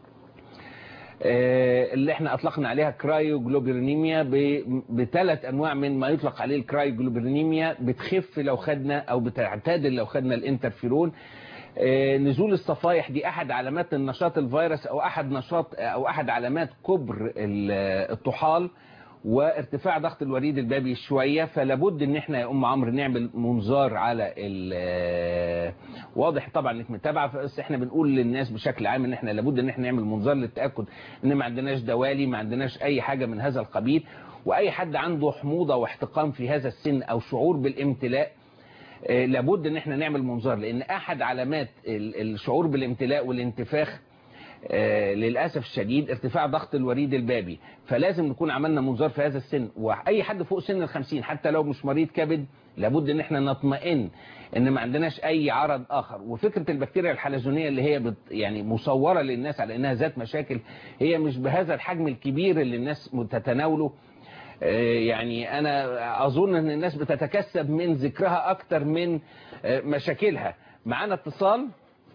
آه، اللي احنا اطلقنا عليها كرايوجلوبيرينيميا بثلاث انواع من ما يطلق عليه الكرايوجلوبيرينيميا بتخف لو خدنا او بتعتدل لو خدنا الانترفيرون آه، نزول الصفائح دي احد علامات النشاط الفيروس او احد نشاط او احد علامات كبر ال- الطحال وارتفاع ضغط الوريد البابي شويه فلابد ان احنا يا ام عمرو نعمل منظار على ال- واضح طبعا انك متابعه بس احنا بنقول للناس بشكل عام ان احنا لابد ان احنا نعمل منظار للتاكد ان ما عندناش دوالي ما عندناش اي حاجه من هذا القبيل واي حد عنده حموضه واحتقان في هذا السن او شعور بالامتلاء آه، لابد ان احنا نعمل منظار لان احد علامات ال- الشعور بالامتلاء والانتفاخ آه، للاسف الشديد ارتفاع ضغط الوريد البابي فلازم نكون عملنا منظار في هذا السن واي حد فوق سن ال50 حتى لو مش مريض كبد لابد ان احنا نطمئن ان ما عندناش اي عرض اخر وفكره البكتيريا الحلزونيه اللي هي بت يعني مصوره للناس على انها ذات مشاكل هي مش بهذا الحجم الكبير اللي الناس تتناوله آه، يعني انا اظن ان الناس بتتكسب من ذكرها اكتر من آه، مشاكلها معانا اتصال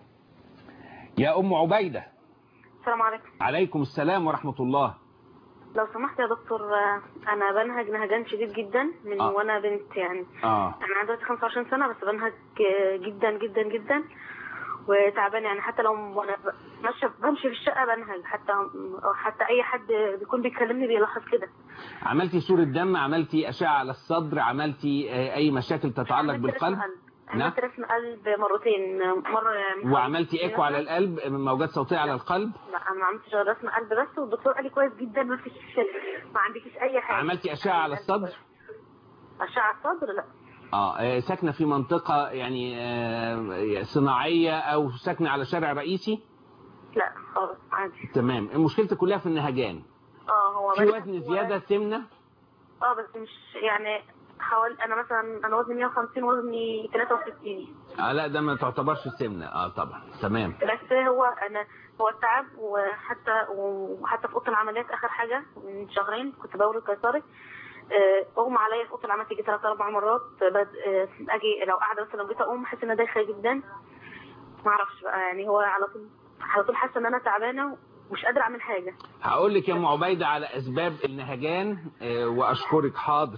يا ام عبيده السلام عليكم عليكم السلام ورحمه الله لو سمحت يا دكتور آه، انا بنهج نهجان شديد جدا من آه. وانا بنت يعني اه انا عندي دلوقتي 25 سنه بس بنهج آه، جدا جدا جدا وتعبان يعني حتى لو وانا ب- ماشيه بمشي في الشقه بنهج حتى حتى اي حد بيكون بيكلمني بيلاحظ كده عملتي صوره دم عملتي اشعه على الصدر عملتي آه، اي مشاكل تتعلق بالقلب نعم عملت رسم قلب مرتين مره وعملتي ايكو على القلب موجات صوتيه على القلب لا انا ما عملتش غير رسم قلب بس والدكتور قال لي كويس جدا ما فيش ما عندكيش اي حاجه عملتي اشعه على الصدر اشعه على الصدر لا اه آه، ساكنه في منطقه يعني آه، صناعيه او ساكنه على شارع رئيسي لا خالص عادي تمام مشكلتك كلها في النهجان اه هو في بس وزن هو- زياده سمنه اه بس مش يعني حوالي انا مثلا انا وزني 150 وزني 63 اه لا ده ما تعتبرش سمنه اه طبعا تمام بس هو انا هو التعب وحتى وحتى في اوضه العمليات اخر حاجه من شهرين كنت بولد قيصري آه، اغمى عليا في اوضه العمليات يجي ثلاث اربع مرات بد... آه، اجي لو قاعده مثلا لو جيت اقوم احس ان انا دايخه جدا ما اعرفش بقى يعني هو على طول على طول حاسه ان انا تعبانه ومش قادره اعمل حاجه هقول لك يا ام عبيده على اسباب النهجان آه، واشكرك حاضر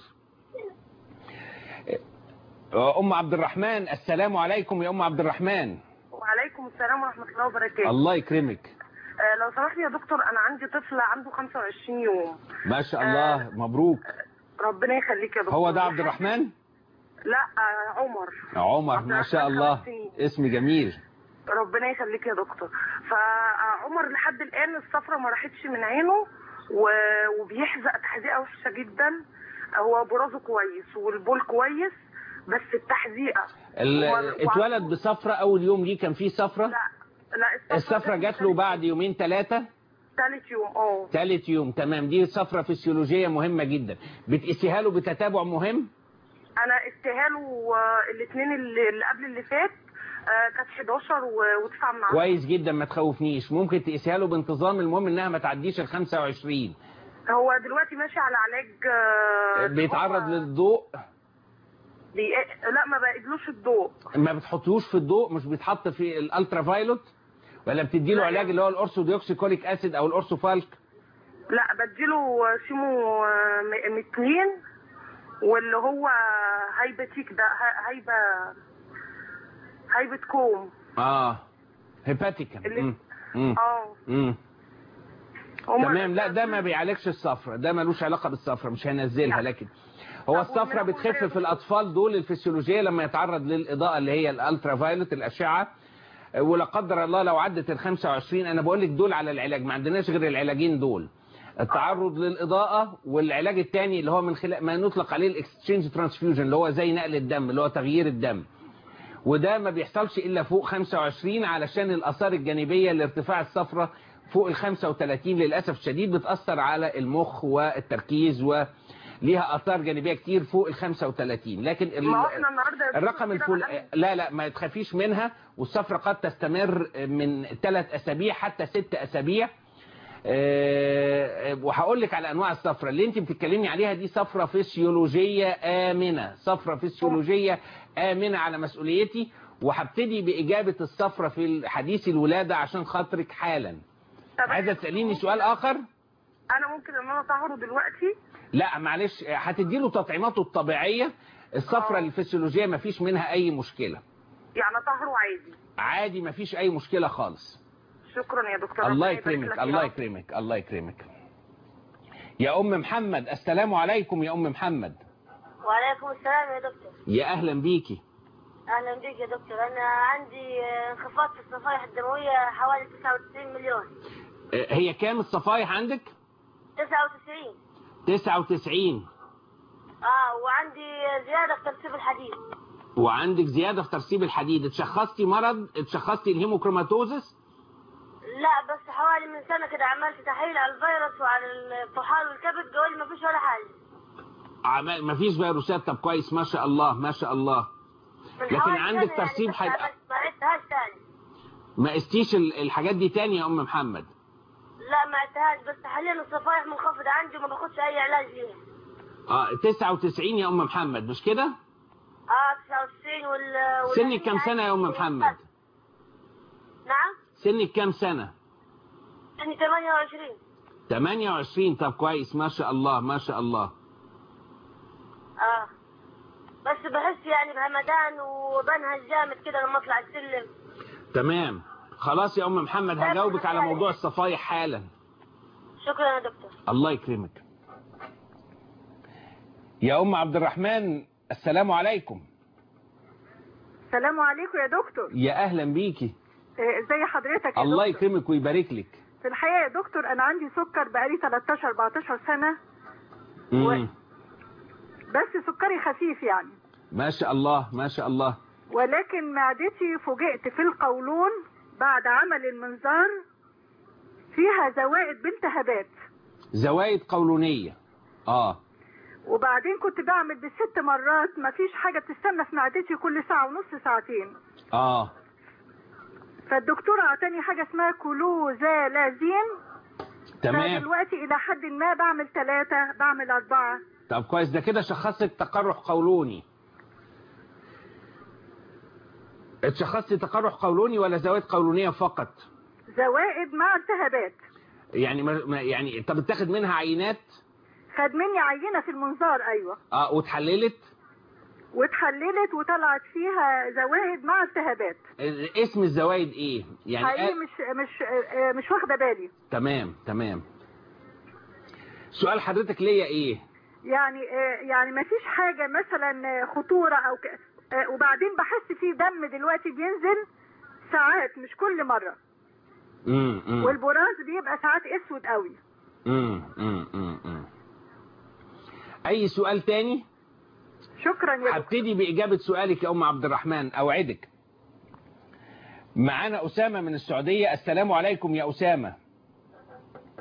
آه، ام عبد الرحمن السلام عليكم يا ام عبد الرحمن وعليكم السلام ورحمة الله وبركاته الله يكرمك آه لو سمحت يا دكتور أنا عندي طفل عنده 25 يوم ما شاء الله مبروك ربنا يخليك يا دكتور هو ده عبد الرحمن لا آه عمر عمر عبد ما شاء الرحمن الله خمس سنين. اسم جميل ربنا يخليك يا دكتور فعمر لحد الآن الصفرة ما راحتش من عينه و- وبيحزق تحزيقة وحشة جدا هو برازه كويس والبول كويس بس التحزيقة ال- و- اتولد بصفرة اول يوم ليه كان فيه صفرة لا لا الصفرة جات له بعد يومين ثلاثة تالت يوم اه ثالث يوم تمام دي صفرة فسيولوجية مهمة جدا بتقيسيها له بتتابع مهم انا استهاله الاثنين اللي اللي قبل اللي فات آه، كانت 11 و9 من 10 كويس جدا ما تخوفنيش ممكن تقيسيها له بانتظام المهم انها ما تعديش ال 25 هو دلوقتي ماشي على علاج آه، اللي بيتعرض هو للضوء بي... لا ما بقيدلوش الضوء ما بتحطوش في الضوء مش بيتحط في الالترا فايلوت ولا بتدي له علاج اللي هو الاورثوديوكسيكوليك اسيد او الاورثوفالك لا بديله شيمو آه، م- متلين واللي هو هيبتيك ده ه- هيبه هيبه كوم اه هيباتيكا اللي- مم. مم. اه مم. هما تمام لا ده ما بيعالجش الصفرة ده ملوش علاقة بالصفرة مش هينزلها لكن هو الصفرة بتخف في الأطفال دول الفسيولوجية لما يتعرض للإضاءة اللي هي الألترا فايلوت الأشعة ولا قدر الله لو عدت ال 25 أنا بقول لك دول على العلاج ما عندناش غير العلاجين دول التعرض للإضاءة والعلاج الثاني اللي هو من خلال ما نطلق عليه الاكستشينج ترانسفيوجن اللي هو زي نقل الدم اللي هو تغيير الدم وده ما بيحصلش إلا فوق 25 علشان الآثار الجانبية لارتفاع الصفرة فوق ال 35 للأسف الشديد بتأثر على المخ والتركيز وليها آثار جانبية كتير فوق ال 35 لكن ال- ما هو احنا النهارده يا الرقم دكتور كده الفل لا لا ما تخافيش منها والصفرة قد تستمر من ثلاث أسابيع حتى ست أسابيع آه، وهقول لك على انواع الصفرة اللي انت بتتكلمي عليها دي صفرة فسيولوجية آمنة صفرة فسيولوجية آمنة على مسؤوليتي وهبتدي بإجابة الصفرة في حديث الولادة عشان خاطرك حالا عايزة تسأليني سؤال آخر انا ممكن ان انا اطهره دلوقتي لا معلش هتدي له تطعيماته الطبيعية الصفرة الفسيولوجية مفيش منها أي مشكلة يعني اطهره عادي عادي مفيش أي مشكلة خالص شكرا يا دكتور الله ربنا يبارك يكرمك لك يا الله رب. يكرمك الله يكرمك يا أم محمد السلام عليكم يا أم محمد وعليكم السلام يا دكتور يا أهلا بيكي اهلا بك يا دكتور انا عندي آه، انخفاض في الصفائح الدمويه حوالي 99 مليون آه، هي كام الصفايح عندك 99 99 اه وعندي زياده في ترسيب الحديد وعندك زيادة في ترسيب الحديد اتشخصتي مرض اتشخصتي الهيموكروماتوزس لا بس حوالي من سنه كده عملت تحليل على الفيروس وعلى الطحال والكبد قال ما فيش ولا حاجه عم- مفيش فيروسات طب كويس ما شاء الله ما شاء الله من لكن حوالي عندك سنة يعني ترسيب بس حد بس ما عدتهاش تاني ما قستيش ال- الحاجات دي تاني يا أم محمد لا ما عدتهاش بس حاليا الصفائح منخفضه عندي وما باخدش اي علاج ليها اه 99 يا أم محمد مش كده اه 99 وال وال- سنك كام سنة يا أم محمد نعم سنك كام سنة سني 28 28 طب كويس ما شاء الله ما شاء الله اه بس بحس يعني بهمدان وبنهج جامد كده لما اطلع السلم تمام خلاص يا أم محمد هجاوبك على موضوع الصفايح حالا شكرا يا دكتور الله يكرمك يا أم عبد الرحمن السلام عليكم السلام عليكم يا دكتور يا أهلا بيكي آه، ازي حضرتك يا الله دكتور يكرمك ويبارك لك في الحقيقه يا دكتور انا عندي سكر بقالي 13 14 سنه مم. بس سكري خفيف يعني ما شاء الله ما شاء الله ولكن معدتي فوجئت في القولون بعد عمل المنظار فيها زوائد بالتهابات زوايد قولونية اه وبعدين كنت بعمل بالست مرات مفيش حاجه بتستنى في معدتي كل ساعه ونص ساعتين اه فالدكتور اعطاني حاجه اسمها كلوزالازين تمام دلوقتي الى حد ما بعمل ثلاثه بعمل اربعه طب كويس ده كده شخصت تقرح قولوني اتشخصت تقرح قولوني ولا زوايد قولونية فقط زوائد مع التهابات يعني ما ما- يعني طب اتاخد منها عينات خد مني عينه في المنظار ايوه اه واتحللت واتحللت وطلعت فيها زوائد مع التهابات ال- اسم الزوايد ايه يعني حقيقي آه مش مش آه، مش واخده بالي تمام تمام سؤال حضرتك ليا ايه يعني آه، يعني ما فيش حاجه مثلا آه، خطوره او ك... آه، وبعدين بحس في دم دلوقتي بينزل ساعات مش كل مره امم امم والبراز بيبقى ساعات اسود قوي امم امم امم اي سؤال تاني شكرا يا هبتدي باجابه سؤالك يا ام عبد الرحمن اوعدك معانا اسامه من السعوديه السلام عليكم يا اسامه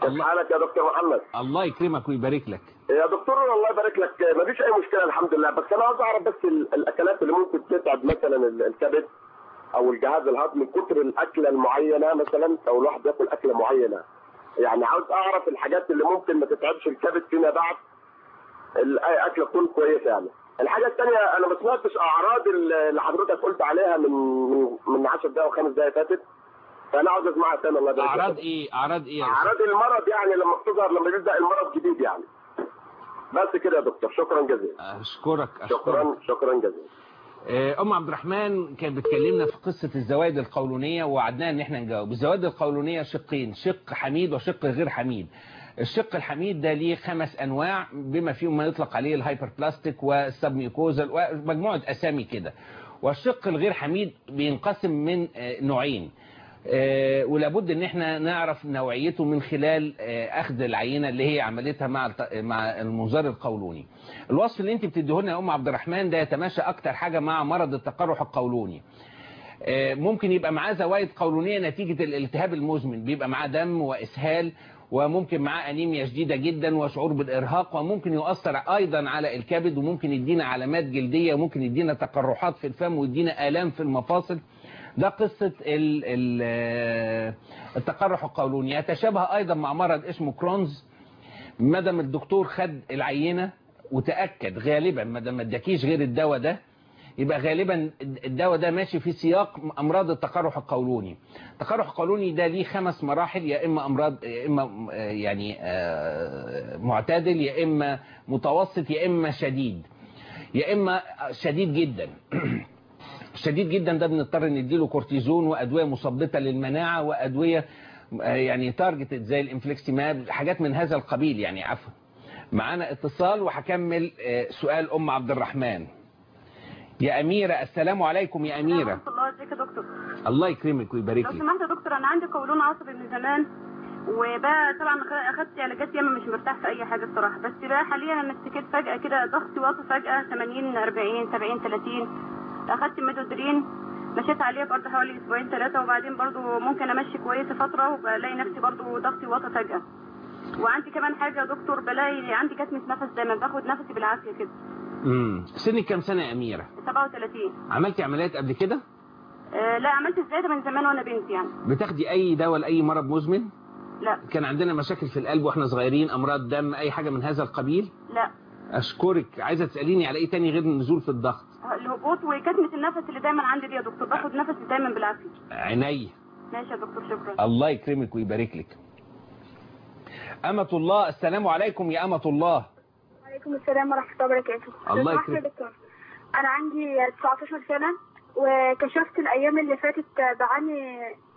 الله حالك يا دكتور محمد الله يكرمك ويبارك لك يا دكتور الله يبارك لك مفيش اي مشكله الحمد لله بس انا عاوز اعرف بس ال- الاكلات اللي ممكن تتعب مثلا ال- الكبد او الجهاز الهضمي من كتر الاكله المعينه مثلا او الواحد بياكل اكله معينه يعني عاوز اعرف الحاجات اللي ممكن ما تتعبش الكبد فيما بعد ال- اي اكله تكون كويسه يعني الحاجه الثانيه انا ما سمعتش اعراض ال- اللي حضرتك قلت عليها من من من 10 دقائق وخمس دقائق فاتت فانا عاوز اسمعها تاني الله يبارك اعراض لك. ايه اعراض ايه يا أستاذ؟ اعراض المرض يعني لما بتظهر لما بيبدا المرض جديد يعني بس كده يا دكتور شكرا جزيلا اشكرك شكرا شكرا جزيلا آه، ام عبد الرحمن كانت بتكلمنا في قصه الزوائد القولونيه ووعدناها ان احنا نجاوب الزوائد القولونيه شقين شق حميد وشق غير حميد الشق الحميد ده ليه خمس انواع بما فيهم ما يطلق عليه الهايبر بلاستيك والسبميوكوزال ومجموعه اسامي كده والشق الغير حميد بينقسم من آه، نوعين آه، ولابد ان احنا نعرف نوعيته من خلال آه، اخذ العينه اللي هي عملتها مع الت- مع المنظار القولوني الوصف اللي انت بتديه لنا يا ام عبد الرحمن ده يتماشى اكتر حاجه مع مرض التقرح القولوني آه، ممكن يبقى معاه زوائد قولونيه نتيجه الالتهاب المزمن بيبقى معاه دم واسهال وممكن معاه انيميا شديده جدا وشعور بالارهاق وممكن يؤثر ايضا على الكبد وممكن يدينا علامات جلديه وممكن يدينا تقرحات في الفم ويدينا الام في المفاصل ده قصة ال- ال- آه، التقرح القولوني يتشابه أيضا مع مرض اسمه كرونز مادام الدكتور خد العينة وتأكد غالبا مادام ما اداكيش غير الدواء ده يبقى غالبا الدواء ده ماشي في سياق امراض التقرح القولوني التقرح القولوني ده ليه خمس مراحل يا اما امراض يا اما آه، يعني آه، معتدل يا اما متوسط يا اما شديد يا اما شديد جدا شديد جدا ده بنضطر نديله كورتيزون وادويه مثبطه للمناعه وادويه آه، يعني تارجتد زي الانفليكسيماب حاجات من هذا القبيل يعني عفوا معانا اتصال وهكمل آه، سؤال ام عبد الرحمن يا اميره السلام عليكم يا اميره الله ازيك يا دكتور الله يكرمك ويبارك لو لك سمحت يا دكتور انا عندي قولون عصبي من زمان وبقى طبعا خ- اخدت علاجات ياما مش مرتاح في اي حاجه الصراحه بس بقى حاليا انا اشتكيت فجاه كده ضغطي واطي فجاه 80 40 70 30 اخدت ميدودرين مشيت عليه برضه حوالي اسبوعين ثلاثه وبعدين برضه ممكن امشي كويس فتره وبلاقي نفسي برضه ضغطي واطي فجاه وعندي كمان حاجه يا دكتور بلاقي عندي كتمه نفس دايما باخد نفسي بالعافيه كده امم سنك كام سنه يا اميره 37 عملتي عمليات قبل كده آه لا عملت الزياده من زمان وانا بنت يعني بتاخدي اي دواء لاي مرض مزمن لا كان عندنا مشاكل في القلب واحنا صغيرين امراض دم اي حاجه من هذا القبيل لا اشكرك عايزه تساليني على ايه تاني غير النزول في الضغط الهبوط وكتمه النفس اللي دايما عندي دي يا دكتور باخد نفسي دايما بالعافيه عيني ماشي يا دكتور شكرا الله يكرمك ويبارك لك أمة الله السلام عليكم يا أمة الله وعليكم السلام ورحمة الله وبركاته الله لو سمحت يا يكرمك. دكتور أنا عندي 19 سنة وكشفت الأيام اللي فاتت بعاني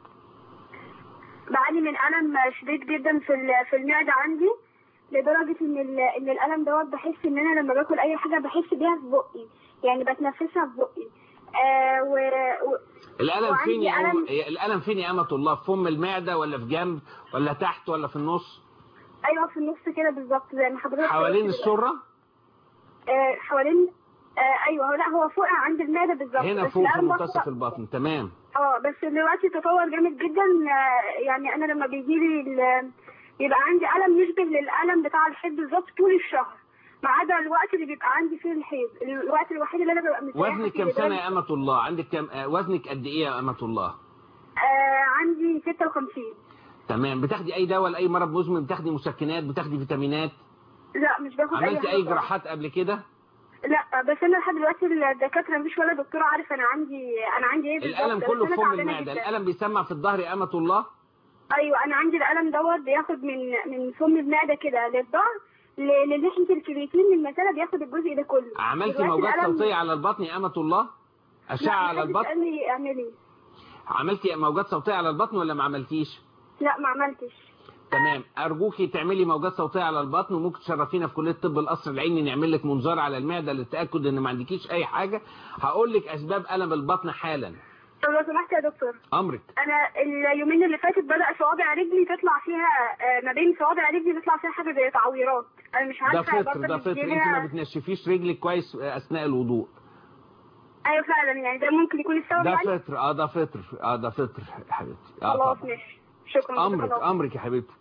بعاني من ألم شديد جدا في ال- في المعدة عندي لدرجة إن ال- إن الألم دوت بحس إن أنا لما باكل أي حاجة بحس بيها في بقي يعني بتنفسها في بقي آه و... و... الألم وعندي فين يا أم... ألم- الألم فين يا أمة الله في فم المعدة ولا في جنب ولا تحت ولا في النص أيوه في النص كده بالظبط زي ما حضرتك حوالين قلت السرة آه حوالين آه ايوه هو لا هو فوق عند المعده بالظبط هنا بس فوق في الألم منتصف بطلع- البطن تمام اه بس دلوقتي تطور جامد جدا آه، يعني انا لما بيجي لي ال- يبقى عندي الم يشبه للالم بتاع الحيض بالظبط طول الشهر ما عدا الوقت اللي بيبقى عندي فيه الحيض الوقت الوحيد اللي انا ببقى مرتاحه وزنك فيه كم سنة ده- يا أمة الله عندك كم آه، وزنك قد إيه يا أمة الله آه عندي 56 تمام بتاخدي أي دواء لأي مرض مزمن بتاخدي مسكنات بتاخدي فيتامينات لا مش باخد اي عملتي حاجة أي خالص. جراحات قبل كده لا بس انا لحد دلوقتي الدكاتره مفيش ولا دكتور عارف انا عندي انا عندي ايه بالظبط الألم بس كله أنا في فم تعبانة المعدة جداً. الألم بيسمع في الظهر يا أمة الله ايوه انا عندي الالم دوت بياخد من من فم المعده كده للظهر ل- لناحيه الكرياتين من المثانه بياخد الجزء ده كله عملتي دلوقتي موجات الألم- صوتية على البطن يا أمة الله أشعة لا، على محدش البطن قال لي اعملي عملتي موجات صوتية على البطن ولا ما عملتيش لا ما عملتش تمام ارجوكي تعملي موجات صوتيه على البطن وممكن تشرفينا في كليه طب القصر العيني نعمل لك منظار على المعده للتاكد ان ما عندكيش اي حاجه هقول لك اسباب الم البطن حالا طب لو سمحت يا دكتور امرك انا اليومين اللي فاتت بدا صوابع رجلي تطلع فيها آه، ما بين صوابع رجلي بيطلع فيها حاجه زي تعويرات انا مش ده عارفه فطر برضه ده مش فطر دي انت ليها- ما بتنشفيش رجلك كويس اثناء الوضوء ايوه فعلا يعني ده ممكن يكون السبب ده يعني فطر اه ده فطر اه ده فطر يا حبيبتي اه خلاص طبعا ماشي شكرا امرك خلاص. امرك يا حبيبتي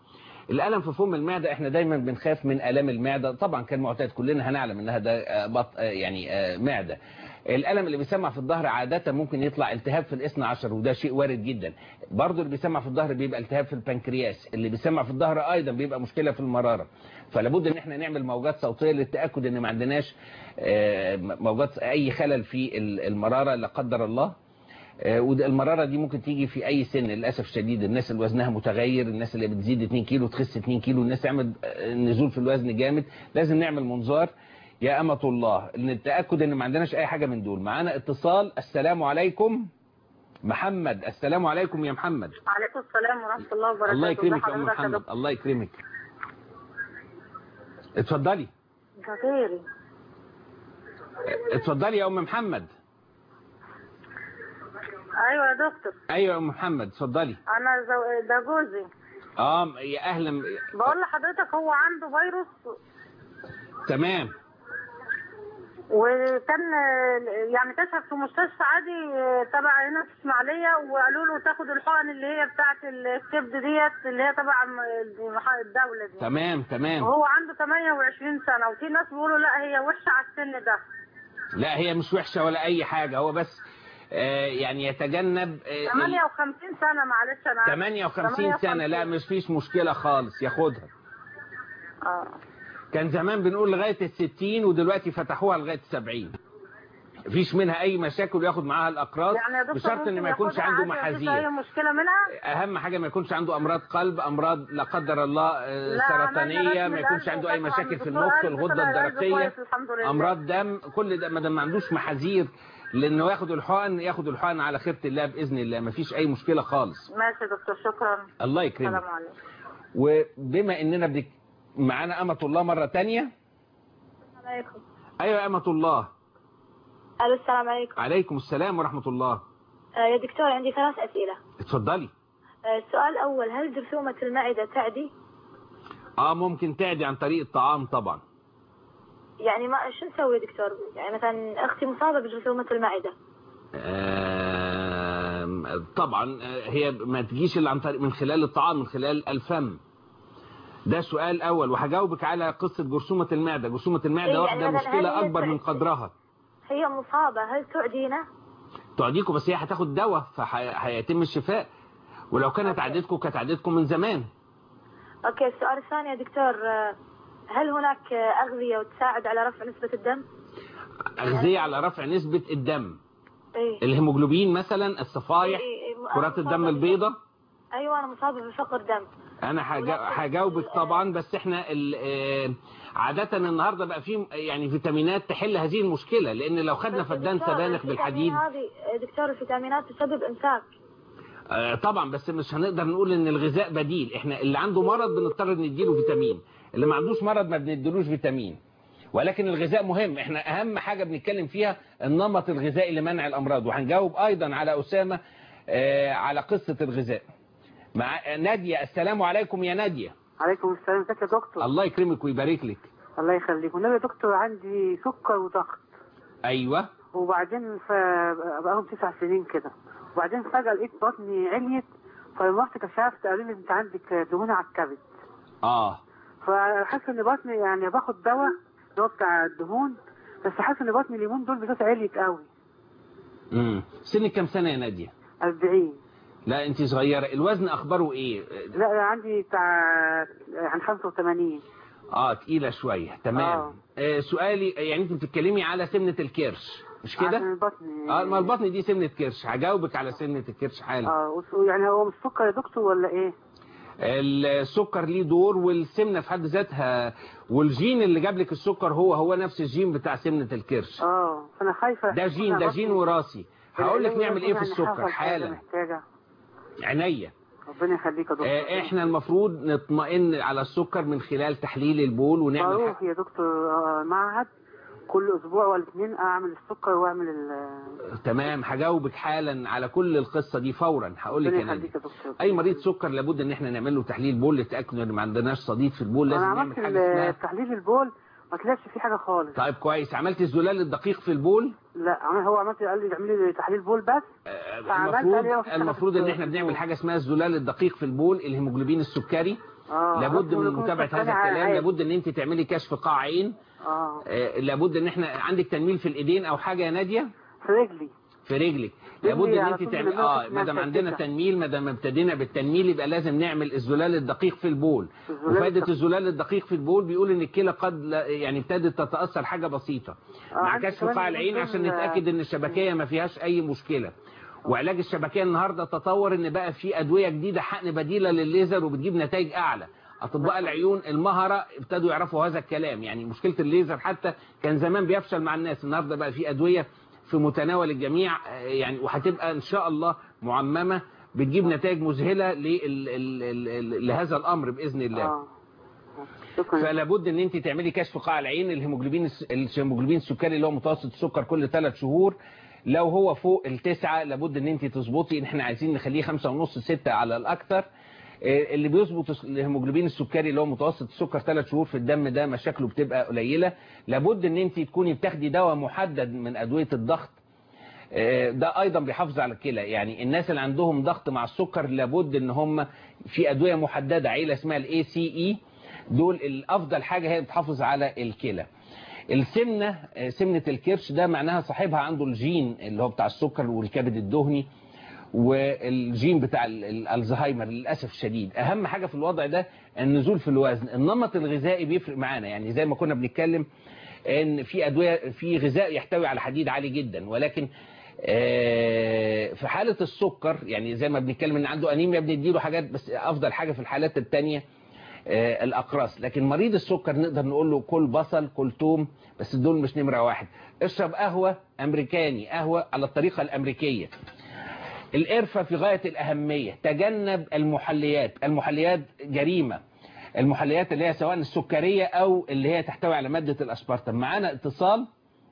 الالم في فم المعده احنا دايما بنخاف من الام المعده طبعا كان معتاد كلنا هنعلم انها ده آه، بط آه، يعني آه، معده الالم اللي بيسمع في الظهر عاده ممكن يطلع التهاب في الاثنى عشر وده شيء وارد جدا برضه اللي بيسمع في الظهر بيبقى التهاب في البنكرياس اللي بيسمع في الظهر ايضا بيبقى مشكله في المراره فلابد ان احنا نعمل موجات صوتيه للتاكد ان ما عندناش آه، موجات اي خلل في المراره لا قدر الله آه، وده المرارة دي ممكن تيجي في أي سن للأسف الشديد الناس اللي وزنها متغير الناس اللي بتزيد 2 كيلو تخس 2 كيلو الناس تعمل آه، نزول في الوزن جامد لازم نعمل منظار يا أمة الله للتأكد إن ما عندناش أي حاجة من دول معانا اتصال السلام عليكم محمد السلام عليكم يا محمد عليكم السلام ورحمة الله وبركاته الله يكرمك يا أم ازي حضرتك محمد الله يكرمك اتفضلي ده غيري اتفضلي يا أم محمد ايوه يا دكتور أيوة يا أم محمد اتفضلي انا زو... ده جوزي اه يا أهلا بقول لحضرتك هو عنده فيروس تمام وكان يعني كشف في مستشفى عادي تبع هنا في اسماعيليه وقالوا له تاخد الحقن اللي هي بتاعه الكبد ديت اللي هي تبع الدوله دي تمام تمام وهو عنده 28 سنه وفي ناس بيقولوا لا هي وحشه على السن ده لا هي مش وحشة ولا أي حاجة هو بس آه، يعني يتجنب آه، ال- 58 سنه معلش انا عارفة. 58 سنة لا مش فيش مشكلة خالص ياخدها اه كان زمان بنقول لغاية الستين ودلوقتي فتحوها لغاية السبعين مفيش منها أي مشاكل وياخد معاها الأقراص يعني يا دكتور بشرط إن ممكن ما يكونش ياخدها عنده عادي مفيش اي محاذير مشكله منها أهم حاجة ما يكونش عنده أمراض قلب أمراض لا قدر الله آه، لا، عملنا سرطانية رسم ما يكونش القلب عنده أي وكشف عن مشاكل في دكتور المخ قلب الغدة طلع القلب الدرقية كويس الحمد لله. أمراض دم كل ده ما دام ما عندوش محاذير لأنه ياخد الحقن ياخد الحقن على خيرة الله بإذن الله مفيش أي مشكلة خالص ماشي يا دكتور شكرا الله يكرمك السلام عليكم وبما اننا بدك معانا أمة الله مرة تانية عليكم ايوه يا أمة الله الو السلام عليكم عليكم السلام ورحمة الله آه، يا دكتور عندي ثلاث اسئله اتفضلي آه، السؤال الاول هل جرثومه المعده تعدي اه ممكن تعدي عن طريق الطعام طبعا يعني ما شو نسوي يا دكتور يعني مثلا اختي مصابه بجرثومه المعده آم، طبعا آه، هي ما تجيش الا عن طريق من خلال الطعام من خلال الفم ده سؤال اول وهجاوبك على قصة جرثومة المعدة جرثومة إيه، المعدة واحدة يعني مثلاً هل مشكلة هي اكبر من تعدي؟ قدرها هي مصابه هل تعدينا تعديكوا بس هي هتاخد دواء فهيتم الشفاء ولو كانت عادتكم كانت عادتكم من زمان اوكي السؤال الثاني يا دكتور آه، هل هناك آه، اغذيه وتساعد على رفع نسبه الدم أغذية على رفع نسبة الدم ايه الهيموجلوبين مثلا الصفائح إيه، إيه، إيه، كرات أنا الدم مصابة البيضاء ايوه انا مصابه بفقر دم انا هجا- هجاوبك طبعا بس احنا ال- آه، عادة النهاردة بقى في يعني فيتامينات تحل هذه المشكلة لان لو خدنا بس فدان دكتور، سبانخ بالحديد الفيتامين هذه آه، دكتور الفيتامينات تسبب امساك آه، طبعا بس مش هنقدر نقول ان الغذاء بديل احنا اللي عنده مرض بنضطر نديله فيتامين اللي ما عندوش مرض ما بنديلوش فيتامين ولكن الغذاء مهم احنا اهم حاجة بنتكلم فيها النمط الغذائي لمنع الامراض وهنجاوب ايضا على اسامة آه، على قصة الغذاء مع نادية السلام عليكم يا نادية عليكم السلام ازيك يا دكتور الله يكرمك ويبارك لك الله يخليك والنبي يا دكتور عندي سكر وضغط ايوه وبعدين ف... بقالهم تسع سنين كده وبعدين فجأة لقيت بطني عليت فلما رحت كشفت قالوا لي انت عندك دهون على الكبد اه فحاسس ان بطني يعني باخد دواء اللي هو بتاع الدهون بس حاسس ان بطني اليومين دول بالذات عليت قوي امم سنك كام سنة يا نادية 40 لا انت صغيرة الوزن اخباره ايه لا لا عندي بتاع عن 85 اه تقيلة شوية تمام آه. آه سؤالي يعني انت بتتكلمي على سمنة الكرش مش كده عشان البطن اه ما البطن دي سمنة كرش هجاوبك على سمنة الكرش حالا اه وس- يعني هو مش سكر يا دكتور ولا ايه؟ السكر ليه دور والسمنة في حد ذاتها والجين اللي جاب لك السكر هو هو نفس الجين بتاع سمنة الكرش اه انا خايفه ده جين ده جين وراثي هقول لك نعمل ايه في السكر حالا محتاجه عينيا ربنا يخليك يا دكتور آه، احنا المفروض نطمئن على السكر من خلال تحليل البول ونعمل بروح يا دكتور آه، معهد كل اسبوع ولا اتنين اعمل السكر واعمل ال تمام هجاوبك حالا على كل القصة دي فورا هقول لك ربنا يا نادي يخليك يا دكتور اي مريض سكر لابد ان احنا نعمل له تحليل بول للتاكد ان ما عندناش صديد في البول لازم انا نعمل عملت حاجه اسمها ال- تحليل البول ما طلعش فيه حاجه خالص طيب كويس عملت الزلال الدقيق في البول لا عمل هو عملت قال لي اعملي لي تحليل بول بس فعملت المفروض عليه وفي حاجة المفروض ان في احنا بنعمل حاجه اسمها الزلال الدقيق في البول الهيموجلوبين السكري اه لابد لازم من يكون متابعه سكري هذا الكلام عالي. لابد ان انت تعملي كشف قاع عين اه آه، لابد ان احنا عندك تنميل في الايدين او حاجه يا ناديه في رجلي في رجلك رجلي لابد ان على انت طول تعمل بنمسك اه ما دام نفسها عندنا كده. تنميل ما دام ابتدينا بالتنميل يبقى لازم نعمل الزلال الدقيق في البول الزلال وفائده الدقيق. الزلال الدقيق في البول بيقول ان الكلى قد لا- يعني ابتدت تتاثر حاجه بسيطه آه، مع عندي كشف كمان قاع العين ممكن، عشان آه، نتاكد ان الشبكيه ما فيهاش اي مشكله وعلاج الشبكيه النهارده تطور ان بقى في ادويه جديده حقن بديله للليزر وبتجيب نتائج اعلى اطباء العيون المهره ابتدوا يعرفوا هذا الكلام يعني مشكله الليزر حتى كان زمان بيفشل مع الناس النهارده بقى في ادويه في متناول الجميع آه، يعني وهتبقى ان شاء الله معممه بتجيب نتائج مذهله لل- ال- ال- ال- لهذا الامر باذن الله اه فلا بد ان انت تعملي كشف قاع العين الهيموجلوبين الس- الهيموجلوبين السكري اللي هو متوسط السكر كل ثلاث شهور لو هو فوق التسعة لابد ان انت تظبطي ان احنا عايزين نخليه خمسة ونص ستة على الاكثر آه، اللي بيظبط الس- الهيموجلوبين السكري اللي هو متوسط السكر ثلاث شهور في الدم ده مشاكله بتبقى قليلة لابد ان انت تكوني بتاخدي دواء محدد من ادوية الضغط آه، ده ايضا بيحافظ على الكلى يعني الناس اللي عندهم ضغط مع السكر لابد ان هم في ادويه محدده عيله اسمها الاي سي اي دول الافضل حاجه هي بتحافظ على الكلى السمنه آه، سمنه الكرش ده معناها صاحبها عنده الجين اللي هو بتاع السكر والكبد الدهني والجين بتاع ال- ال- الزهايمر للاسف الشديد اهم حاجه في الوضع ده النزول في الوزن النمط الغذائي بيفرق معانا يعني زي ما كنا بنتكلم ان في ادويه في غذاء يحتوي على حديد عالي جدا ولكن آه، في حالة السكر يعني زي ما بنتكلم ان عنده انيميا بنديله حاجات بس افضل حاجة في الحالات التانية آه، الاقراص لكن مريض السكر نقدر نقول له كل بصل كل توم بس دول مش نمرة واحد اشرب قهوة امريكاني قهوة على الطريقة الامريكية القرفة في غاية الأهمية تجنب المحليات المحليات جريمة المحليات اللي هي سواء السكرية أو اللي هي تحتوي على مادة الأسبرتام معانا اتصال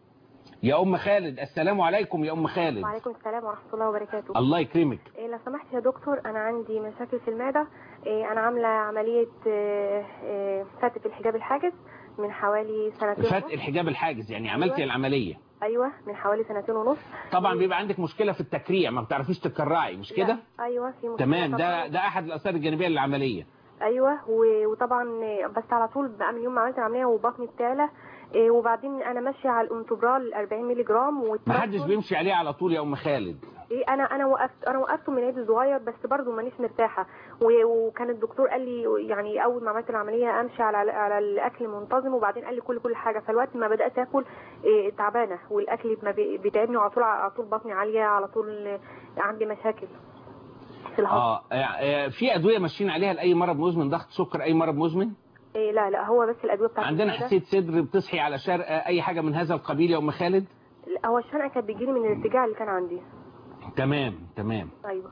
يا أم خالد السلام عليكم يا أم خالد وعليكم السلام ورحمة الله وبركاته الله يكرمك إيه لو سمحت يا دكتور أنا عندي مشاكل في المعدة إيه أنا عاملة عملية إيه إيه فتح الحجاب الحاجز من حوالي سنتين فتح ونص الحجاب الحاجز يعني عملتي أيوة. العملية أيوة من حوالي سنتين ونص طبعا بيبقى عندك مشكلة في التكريع ما بتعرفيش تكرعي مش كده لا، أيوة في مشكلة تمام ده طبعاً. ده أحد الآثار الجانبية للعملية ايوه و- وطبعا بس على طول بقى من يوم ما عملت العمليه وبطني بتعلى إيه، وبعدين انا ماشيه على الانتبرال 40 مللي جرام ما والتراكتور- حدش بيمشي عليه على طول يا أم خالد ايه انا انا وقفت انا وقفته من عيد صغير بس برضه مانيش مرتاحه و- وكان الدكتور قال لي يعني اول ما عملت العمليه امشي على على الاكل منتظم وبعدين قال لي كل كل حاجه فالوقت ما بدات اكل إيه، تعبانه والاكل ما بي- بيتعبني وعلى طول على طول بطني عاليه على طول عندي مشاكل في الهضم اه آه، في أدوية ماشيين عليها لأي مرض مزمن ضغط سكر أي مرض مزمن إيه لا لا هو بس الادويه بتاعت عندنا المعدة. حساسيه صدر بتصحي على شرقه اي حاجه من هذا القبيل يا ام خالد لا، هو الشنقه كانت بتجيلي من الارتجاع اللي كان عندي تمام تمام ايوه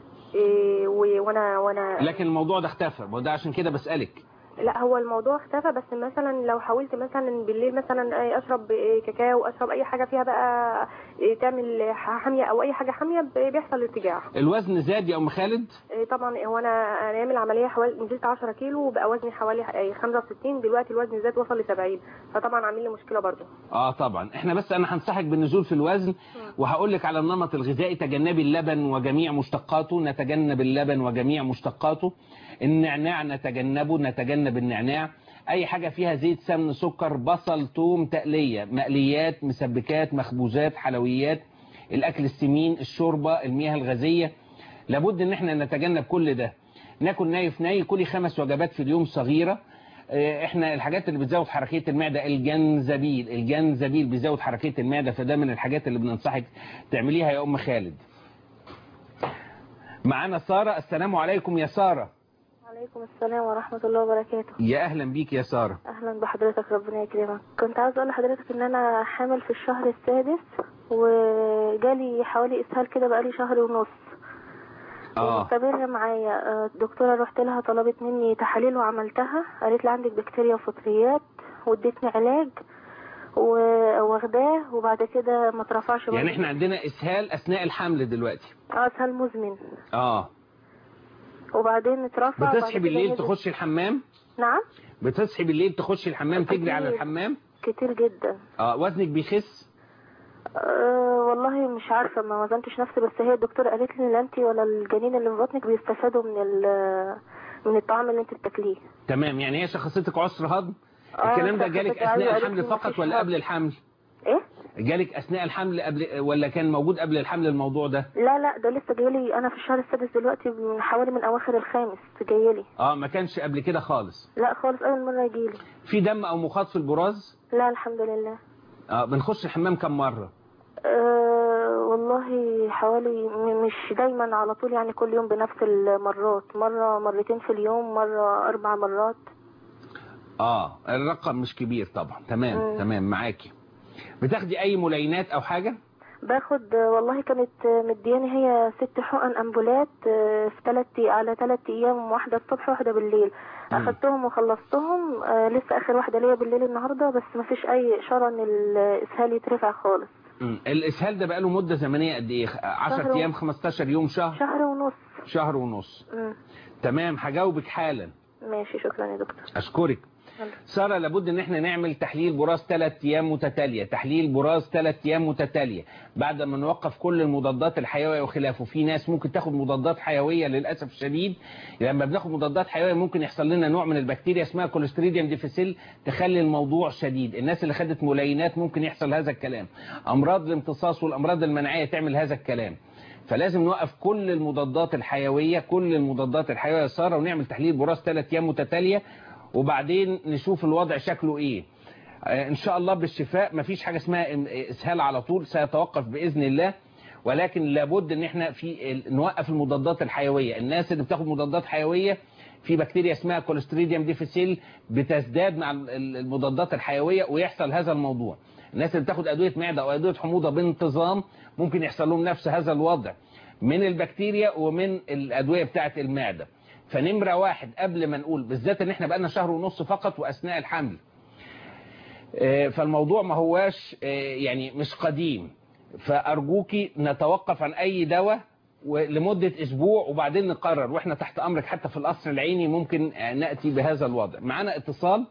إيه و- وانا وانا لكن الموضوع ده اختفى وده عشان كده بسالك لا هو الموضوع اختفى بس مثلا لو حاولت مثلا بالليل مثلا إيه، اشرب إيه، كاكاو اشرب اي حاجه فيها بقى إيه، تعمل حاميه او اي حاجه حاميه ب- بيحصل ارتجاع الوزن زاد يا ام خالد إيه، طبعا هو انا انا ايام العمليه حوالي نزلت 10 كيلو وبقى وزني حوالي إيه، 65 دلوقتي الوزن زاد وصل ل 70 فطبعا عامل لي مشكله برضه اه طبعا احنا بس انا هنصحك بالنزول في الوزن وهقول لك على النمط الغذائي تجنبي اللبن وجميع مشتقاته نتجنب اللبن وجميع مشتقاته النعناع نتجنبه نتجنب النعناع اي حاجه فيها زيت سمن سكر بصل توم تقليه مقليات مسبكات مخبوزات حلويات الاكل السمين الشوربه المياه الغازيه لابد ان احنا نتجنب كل ده ناكل نايف ناي كلي خمس وجبات في اليوم صغيره آه، احنا الحاجات اللي بتزود حركيه المعده الجنزبيل الجنزبيل بيزود حركيه المعده فده من الحاجات اللي بننصحك تعمليها يا ام خالد معانا ساره السلام عليكم يا ساره وعليكم السلام ورحمه الله وبركاته يا اهلا بيك يا ساره اهلا بحضرتك ربنا يكرمك كنت عاوز اقول لحضرتك ان انا حامل في الشهر السادس وجالي حوالي اسهال كده بقالي شهر ونص اه مستمر معايا آه، الدكتورة رحت لها طلبت مني تحاليل وعملتها قالت لي عندك بكتيريا وفطريات وادتني علاج و- واخداه وبعد كده ما اترفعش يعني برضه. احنا عندنا اسهال اثناء الحمل دلوقتي اه اسهال مزمن اه وبعدين اترفع وبعد بتصحي كده بالليل نزل. تخشي الحمام نعم بتصحي بالليل تخشي الحمام تجري على كتير. الحمام كتير جدا اه وزنك بيخس أه والله مش عارفة ما وزنتش نفسي بس هي الدكتورة قالت لي لا انت ولا الجنين اللي في بطنك بيستفادوا من ال من الطعام اللي انت بتاكليه تمام يعني هي شخصيتك عسر هضم آه، الكلام ده جالك شخصيتي عايزة اثناء أقولك الحمل إن فقط مفيش ولا هضم. قبل الحمل ايه جالك اثناء الحمل قبل ولا كان موجود قبل الحمل الموضوع ده لا لا ده لسه جايلي انا في الشهر السادس دلوقتي من حوالي من اواخر الخامس جايلي اه ما كانش قبل كده خالص لا خالص اول مره يجيلي في دم او مخاط في البراز لا الحمد لله اه بنخش الحمام كم مره أه والله حوالي م- مش دايما على طول يعني كل يوم بنفس المرات مرة مرتين في اليوم مرة أربع مرات اه الرقم مش كبير طبعا تمام مم. تمام معاكي بتاخدي اي ملينات او حاجه باخد آه، والله كانت آه، مدياني هي ست حقن أمبولات آه، في تلات على تلات أيام واحدة الصبح واحدة بالليل أخدتهم وخلصتهم آه، لسه آخر واحدة ليا بالليل النهاردة بس مفيش أي إشارة إن الإسهال يترفع خالص مم. الاسهال ده بقاله مده زمنيه قد ايه 10 شهر و- ايام 15 يوم شهر شهر ونص شهر ونص مم. تمام هجاوبك حالا ماشي شكرا يا دكتور اشكرك سارة لابد ان احنا نعمل تحليل براز ثلاث ايام متتالية تحليل براز ثلاث ايام متتالية بعد ما نوقف كل المضادات الحيوية وخلافه في ناس ممكن تاخد مضادات حيوية للأسف الشديد لما بناخد مضادات حيوية ممكن يحصل لنا نوع من البكتيريا اسمها كوليستريديوم ديفيسيل تخلي الموضوع شديد الناس اللي خدت ملينات ممكن يحصل هذا الكلام امراض الامتصاص والامراض المناعية تعمل هذا الكلام فلازم نوقف كل المضادات الحيوية كل المضادات الحيوية يا سارة ونعمل تحليل براز ثلاث ايام متتالية وبعدين نشوف الوضع شكله ايه آه، ان شاء الله بالشفاء مفيش حاجة اسمها إن- اسهال على طول سيتوقف باذن الله ولكن لابد ان احنا في ال- نوقف المضادات الحيوية الناس اللي بتاخد مضادات حيوية في بكتيريا اسمها كوليستريديوم ديفيسيل بتزداد مع ال- ال- المضادات الحيوية ويحصل هذا الموضوع الناس اللي بتاخد ادوية معدة او ادوية حموضة بانتظام ممكن يحصل لهم نفس هذا الوضع من البكتيريا ومن الادوية بتاعة المعدة فنمرة واحد قبل ما نقول بالذات ان احنا بقالنا شهر ونص فقط واثناء الحمل آه، فالموضوع ما هواش آه، يعني مش قديم فارجوكي نتوقف عن اي دواء لمدة اسبوع وبعدين نقرر واحنا تحت امرك حتى في القصر العيني ممكن آه، نأتي بهذا الوضع معنا اتصال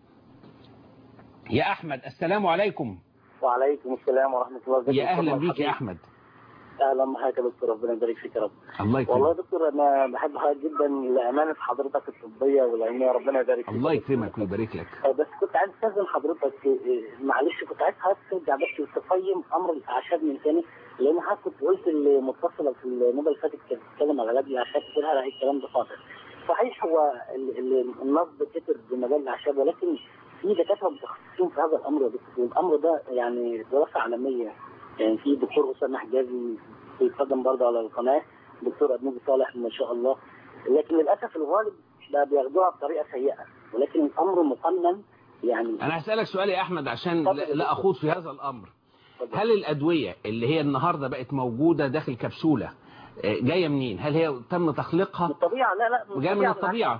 يا احمد السلام عليكم وعليكم السلام ورحمة الله وبركاته يا اهلا بيك يا احمد أهلا بحضرتك يا دكتور ربنا يبارك فيك يا رب الله يكرمك والله يا دكتور أنا بحب حضرتك جدا لأمانة حضرتك الطبية والعلمية ربنا يبارك فيك الله يكرمك ويبارك لك آه، بس كنت عايز استاذن حضرتك آه، معلش كنت عايز حضرتك ترجع بس تقيم امر الاعشاب من تاني لان حضرتك كنت قلت المتصله في النوبه اللي فاتت كانت بتتكلم على علاج الاعشاب قلت لها لا الكلام ده خاطئ صحيح هو ال- ال- النصب كتر بمجال الاعشاب ولكن في دكاتره متخصصين في هذا الامر يا دكتور والامر ده يعني دراسه عالميه يعني في دكتور اسامه حجازي بيتقدم برضه على القناه دكتور ادنوبي صالح ما شاء الله لكن للاسف الغالب بقى بياخدوها بطريقه سيئه ولكن الامر مقنن يعني انا هسألك سؤال يا احمد عشان لا لا اخوض في هذا الامر هل الادوية اللي هي النهاردة بقت موجودة داخل كبسولة آه، جاية منين هل هي تم تخليقها الطبيعه لا لا جاية من الطبيعة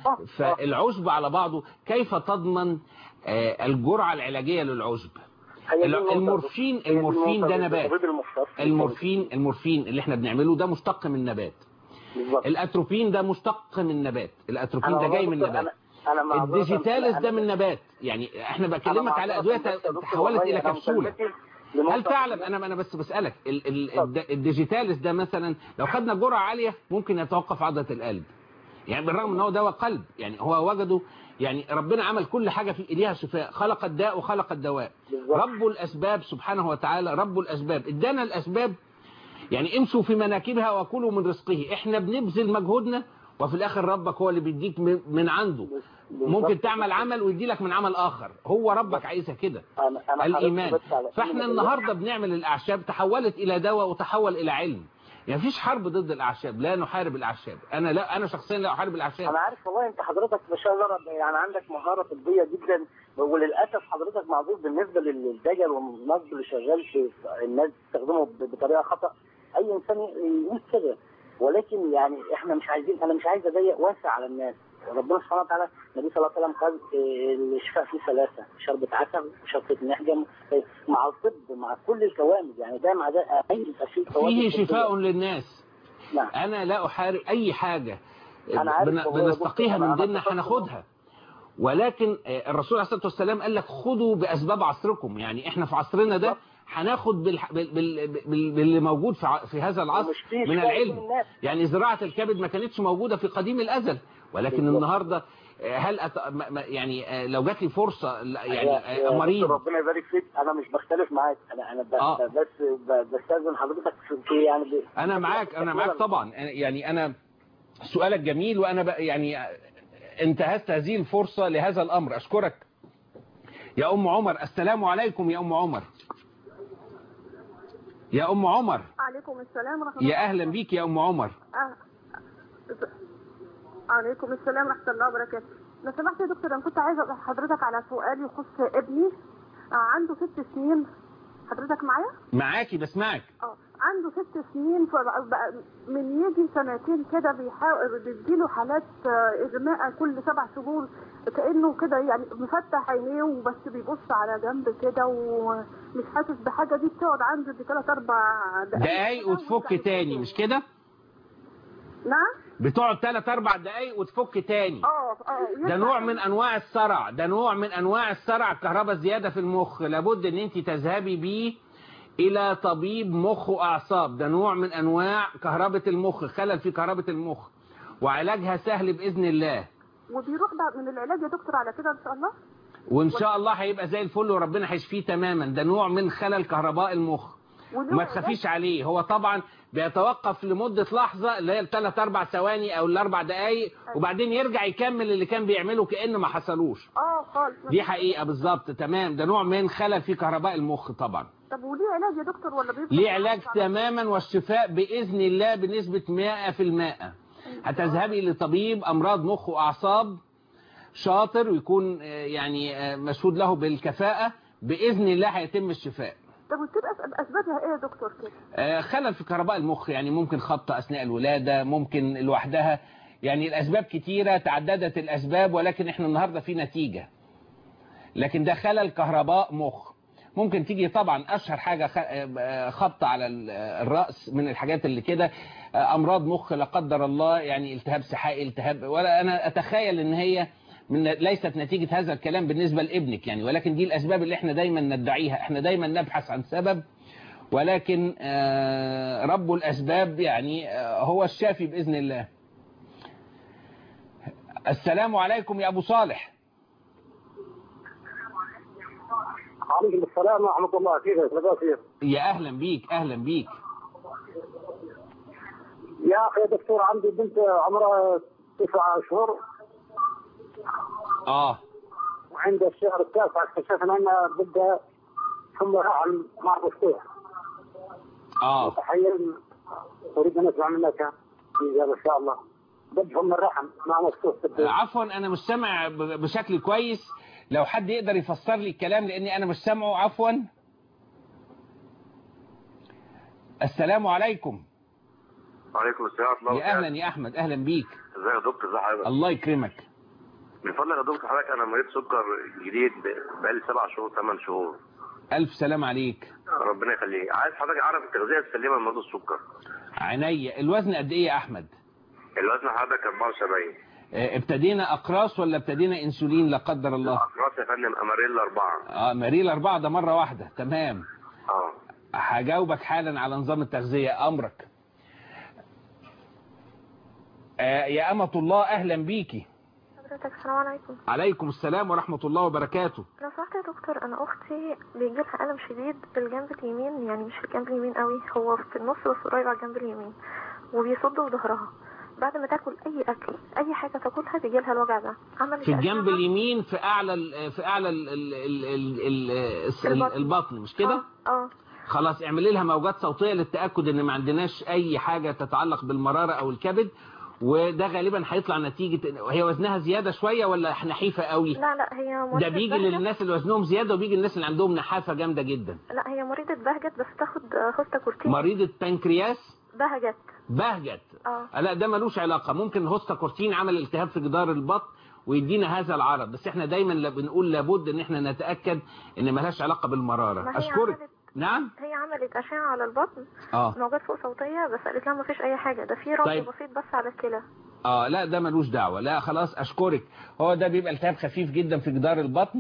فالعشب على بعضه كيف تضمن آه، الجرعة العلاجية للعشب هي دي ال- النقطة المورفين بالظبط. هي دي المورفين النقطة ده نبات بالطبيب المختص. المورفين المورفين اللي احنا بنعمله ده مشتق من نبات بالظبط. الاتروبين ده مشتق من نبات الاتروبين أنا ده والله جاي من دكتور نبات أنا- أنا معذرة الديجيتاليس أنا- ده من نبات يعني احنا بكلمك على معذرة ادويه بس يا دكتور تحولت والله الى أنا كبسوله مكلمتي لنقطة- هل تعلم انا انا بس بسالك ال ال الد- الديجيتاليس ده مثلا لو خدنا جرعه عاليه ممكن يتوقف عضله القلب يعني بالرغم ان هو دواء قلب يعني هو وجده يعني ربنا عمل كل حاجه في ليها شفاء خلق الداء وخلق الدواء رب الاسباب سبحانه وتعالى رب الاسباب ادانا الاسباب يعني امشوا في مناكبها وكلوا من رزقه احنا بنبذل مجهودنا وفي الاخر ربك هو اللي بيديك من من عنده ممكن تعمل عمل ويدي لك من عمل اخر هو ربك عايزها كده أنا- أنا الايمان حضرتك بس على- فاحنا النهارده بنعمل الاعشاب تحولت الى دواء وتحول الى علم يعني مفيش حرب ضد الاعشاب لا نحارب الاعشاب انا لا انا شخصيا لا احارب الاعشاب انا عارف والله انت حضرتك ما شاء الله رب يعني عندك مهاره طبيه جدا وللاسف حضرتك معذور بالنسبه للدجل والنصب اللي شغال في الناس تستخدمه ب- بطريقه خطا اي انسان يقول كده ولكن يعني احنا مش عايزين انا مش عايز اضيق واسع على الناس ربنا سبحانه وتعالى النبي صلى الله عليه وسلم قال آه، الشفاء فيه ثلاثه شربة عسل وشربة محجم آه، مع الطب مع كل الكوامل يعني ده مع ده اي يبقى فيه كوامل فيه طبية. شفاء للناس نعم. انا لا احارب اي حاجه أنا عارف بن- والله يا بنستقيها دكتور، من أنا- ديننا أنا هناخدها ولكن آه، الرسول عليه الصلاه والسلام قال لك خدوا باسباب عصركم يعني احنا في عصرنا ده هناخد بالح... بال... بال... بال... باللي موجود في, ع... في هذا العصر ومش فيه من شوية العلم من الناس. يعني زراعة الكبد ما كانتش موجودة في قديم الأزل ولكن بالظبط. النهاردة آه، هل أت... ما- ما- يعني آه، لو جات لي فرصة لا، يعني يا- يا آه، مريض دكتور ربنا يبارك فيك انا مش بختلف معاك انا انا ب- آه. ب- بس ب- بستاذن حضرتك في في يعني ب- انا معاك انا معاك طبعا يعني انا سؤالك جميل وانا ب- يعني انتهزت هذه الفرصة لهذا الامر اشكرك يا ام عمر السلام عليكم يا ام عمر يا ام عمر عليكم السلام ورحمة الله يا اهلا بيك يا ام عمر آه. عليكم السلام ورحمة الله وبركاته لو سمحت يا دكتور انا كنت عايزة اسال حضرتك على سؤال يخص ابني آه عنده ست سنين حضرتك معايا؟ معاكي بسمعك اه عنده ست سنين فبقى بقى من يجي سنتين كده بيحاول بيديله حالات آه، اغماء كل سبع شهور كانه كده يعني مفتح عينيه وبس بيبص على جنب كده ومش حاسس بحاجه دي بتقعد عنده دي ثلاث اربع دقايق وتفك تاني مش كده نعم بتقعد 3 4 دقايق وتفك تاني اه اه ده نوع من انواع الصرع ده نوع من انواع الصرع الكهرباء زياده في المخ لابد ان انت تذهبي بيه الى طبيب مخ واعصاب ده نوع من انواع كهرباء المخ خلل في كهرباء المخ وعلاجها سهل باذن الله وبيروح بعد من العلاج يا دكتور على كده ان شاء الله وان شاء الله هيبقى زي الفل وربنا هيشفيه تماما ده نوع من خلل كهرباء المخ وليه وما علاج؟ تخافيش عليه هو طبعا بيتوقف لمدة لحظة اللي هي الثلاث اربع ثواني او الاربع دقايق وبعدين يرجع يكمل اللي كان بيعمله كأن ما حصلوش اه خالص دي حقيقة بالظبط تمام ده نوع من خلل في كهرباء المخ طبعا طب وليه علاج يا دكتور ولا بيفضل ليه علاج تماما والشفاء بإذن الله بنسبة 100% هتذهبي لطبيب أمراض مخ وأعصاب شاطر ويكون آه، يعني آه، مشهود له بالكفاءة بإذن الله هيتم الشفاء طب وتبقى أسباب- اسبابها ايه يا دكتور كده آه، خلل في كهرباء المخ يعني ممكن خبطة أثناء الولادة ممكن لوحدها يعني الأسباب كتيرة تعددت الأسباب ولكن إحنا النهاردة في نتيجة لكن ده خلل كهرباء مخ ممكن تيجي طبعا أشهر حاجة خ- آه، خبطة على ال- الرأس من الحاجات اللي كده آه، أمراض مخ لا قدر الله يعني التهاب سحائي التهاب ولا أنا أتخيل إن هي من ليست نتيجة هذا الكلام بالنسبة لابنك يعني ولكن دي الأسباب اللي احنا دايما ندعيها احنا دايما نبحث عن سبب ولكن آه، رب الأسباب يعني آه، هو الشافي بإذن الله السلام عليكم يا أبو صالح عليكم السلام ورحمه الله كيفك مساء الخير يا أهلا بيك أهلا بيك يا اخي يا دكتور عندي بنت عمرها تسع اشهر آه وعند الشهر التاسع اكتشفنا انها بدها ثم رحم مع مفتوح آه تحيل اريد ان اسمع منك اجابه ان شاء الله بدها ثم الرحم مع مفتوح في البيت. عفوا أنا مش سامع ب- بشكل كويس لو حد يقدر يفسر لي الكلام لأني أنا مش سامعه عفوا السلام عليكم وعليكم السلام ورحمه الله يا أهلا يا أحمد أهلا بيك ازيك يا دكتور ازي حضرتك الله يكرمك من فضلك يا دكتور حضرتك انا مريض سكر جديد بقالي سبع شهور ثمان شهور ألف سلام عليك ربنا يخليك عايز حضرتك اعرف التغذيه السليمه لمريض السكر عينيا الوزن قد إيه يا أحمد الوزن حضرتك 74 آه، ابتدينا أقراص ولا ابتدينا إنسولين لا قدر الله راس يا فندم اماريلا اربعه اه ماريل أربعة ده مرة واحدة تمام اه هجاوبك حالا على نظام التغذية أمرك آه يا أمة الله أهلا بيكي حضرتك السلام عليكم عليكم السلام ورحمة الله وبركاته لو سمحت يا دكتور انا اختي بيجي لها الم شديد في الجنب اليمين يعني مش في الجنب اليمين قوي هو في النص بس قريب على الجنب اليمين وبيصد في ظهرها بعد ما تاكل اي اكل اي حاجه تاكلها بيجي لها الوجع ده عملت في الجنب أشعة. اليمين في أعلى ال- في أعلى ال ال ال ال ال البطن. البطن مش كده؟ اه خلاص اعملي لها موجات صوتية للتأكد ان ما عندناش اي حاجة تتعلق بالمرارة او الكبد وده غالبا هيطلع نتيجة هي وزنها زيادة شوية ولا نحيفة قوي لا لا هي ده مريضة بيجي بهجت. للناس اللي وزنهم زيادة وبيجي للناس اللي عندهم نحافة جامدة جدا لا هي مريضة بهجت بس تاخد هوستا كورتين مريضة بنكرياس بهجت بهجت اه لا ده ملوش علاقة ممكن هوستا كورتين عمل التهاب في جدار البطن ويدينا هذا العرض بس احنا دايما لا- بنقول لابد ان احنا نتأكد ان ملهاش علاقة ما بالمرارة هي اشكرك عملت- نعم هي عملت أشعة على البطن اه موجات فوق صوتية بس قالت لها مفيش أي حاجة ده في رمز طيب. بسيط بس على الكلى اه لا ده ملوش دعوة لا خلاص اشكرك هو ده بيبقى التهاب خفيف جدا في جدار البطن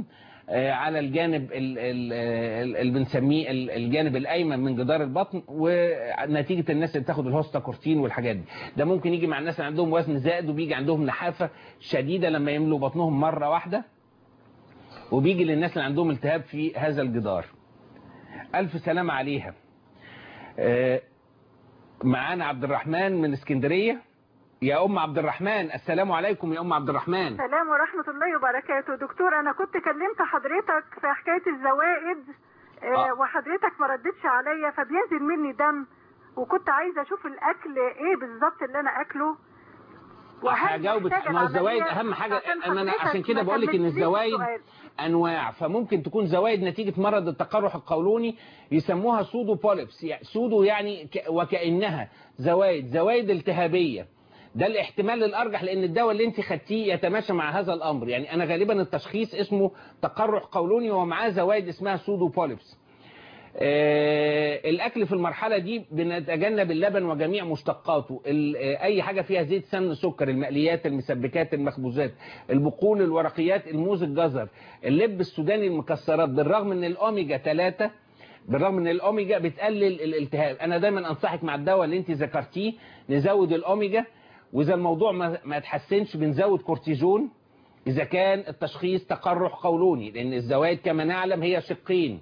آه، على الجانب ال- ال- ال- اللي بنسميه ال- الجانب الايمن من جدار البطن ونتيجه الناس اللي بتاخد الهوستاكورتين والحاجات دي ده ممكن يجي مع الناس اللي عندهم وزن زائد وبيجي عندهم نحافه شديده لما يملوا بطنهم مره واحده وبيجي للناس اللي عندهم التهاب في هذا الجدار الف سلامه عليها آه، معانا عبد الرحمن من اسكندريه يا ام عبد الرحمن السلام عليكم يا ام عبد الرحمن السلام ورحمة الله وبركاته دكتور أنا كنت كلمت حضرتك في حكاية الزوائد آه. آه. وحضرتك ما ردتش عليا فبينزل مني دم وكنت عايزة أشوف الأكل إيه بالظبط اللي أنا أكله هجاوبك محتاجة ما هو الزوايد العملية اهم حاجه عشان ان انا حضرتك عشان كده ما بقول لك ان كملتليش الزوايد السؤال. انواع فممكن تكون زوايد نتيجه مرض التقرح القولوني يسموها سودو بوليبس يعني سودو يعني ك- وكانها زوايد زوايد التهابيه ده الاحتمال الارجح لان الدواء اللي انت خدتيه يتماشى مع هذا الامر يعني انا غالبا التشخيص اسمه تقرح قولوني ومعاه زوايد اسمها سودو بوليبس آه، الاكل في المرحله دي بنتجنب اللبن وجميع مشتقاته ال- آه، اي حاجه فيها زيت سمن سكر المقليات المسبكات المخبوزات البقول الورقيات الموز الجزر اللب السوداني المكسرات بالرغم من الاوميجا 3 بالرغم من الاوميجا بتقلل الالتهاب انا دايما انصحك مع الدواء اللي انت ذكرتيه نزود الاوميجا واذا الموضوع ما ما اتحسنش بنزود كورتيزون اذا كان التشخيص تقرح قولوني لان الزوايد كما نعلم هي شقين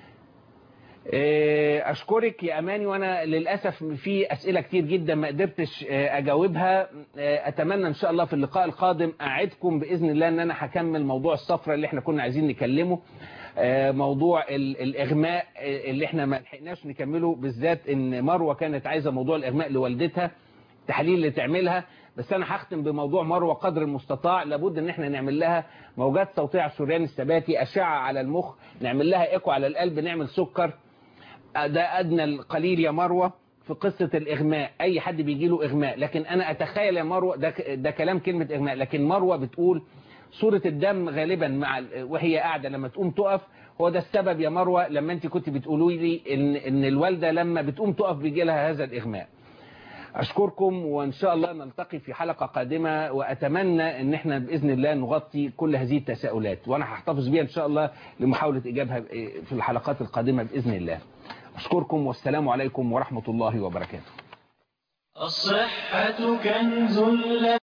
آه، اشكرك يا اماني وانا للاسف في اسئله كتير جدا ما قدرتش آه، اجاوبها آه، اتمنى ان شاء الله في اللقاء القادم اعدكم باذن الله ان انا هكمل موضوع الصفرة اللي احنا كنا عايزين نكلمه آه، موضوع ال- الاغماء آه، اللي احنا ما لحقناش نكمله بالذات ان مروه كانت عايزه موضوع الاغماء لوالدتها التحاليل اللي تعملها بس انا هختم بموضوع مروه قدر المستطاع لابد ان احنا نعمل لها موجات صوتيه على الشريان الثباتي اشعه على المخ نعمل لها ايكو على القلب نعمل سكر ده ادنى القليل يا مروه في قصه الاغماء اي حد بيجي له اغماء لكن انا اتخيل يا مروه ده ده كلام كلمه اغماء لكن مروه بتقول صوره الدم غالبا مع ال- وهي قاعده لما تقوم تقف هو ده السبب يا مروه لما انت كنت بتقولوا لي ان ان الوالده لما بتقوم تقف بيجي لها هذا الاغماء أشكركم وإن شاء الله نلتقي في حلقة قادمة وأتمنى أن احنا بإذن الله نغطي كل هذه التساؤلات وأنا هحتفظ بيها إن شاء الله لمحاولة إجابها في الحلقات القادمة بإذن الله أشكركم والسلام عليكم ورحمة الله وبركاته الصحة كنز لا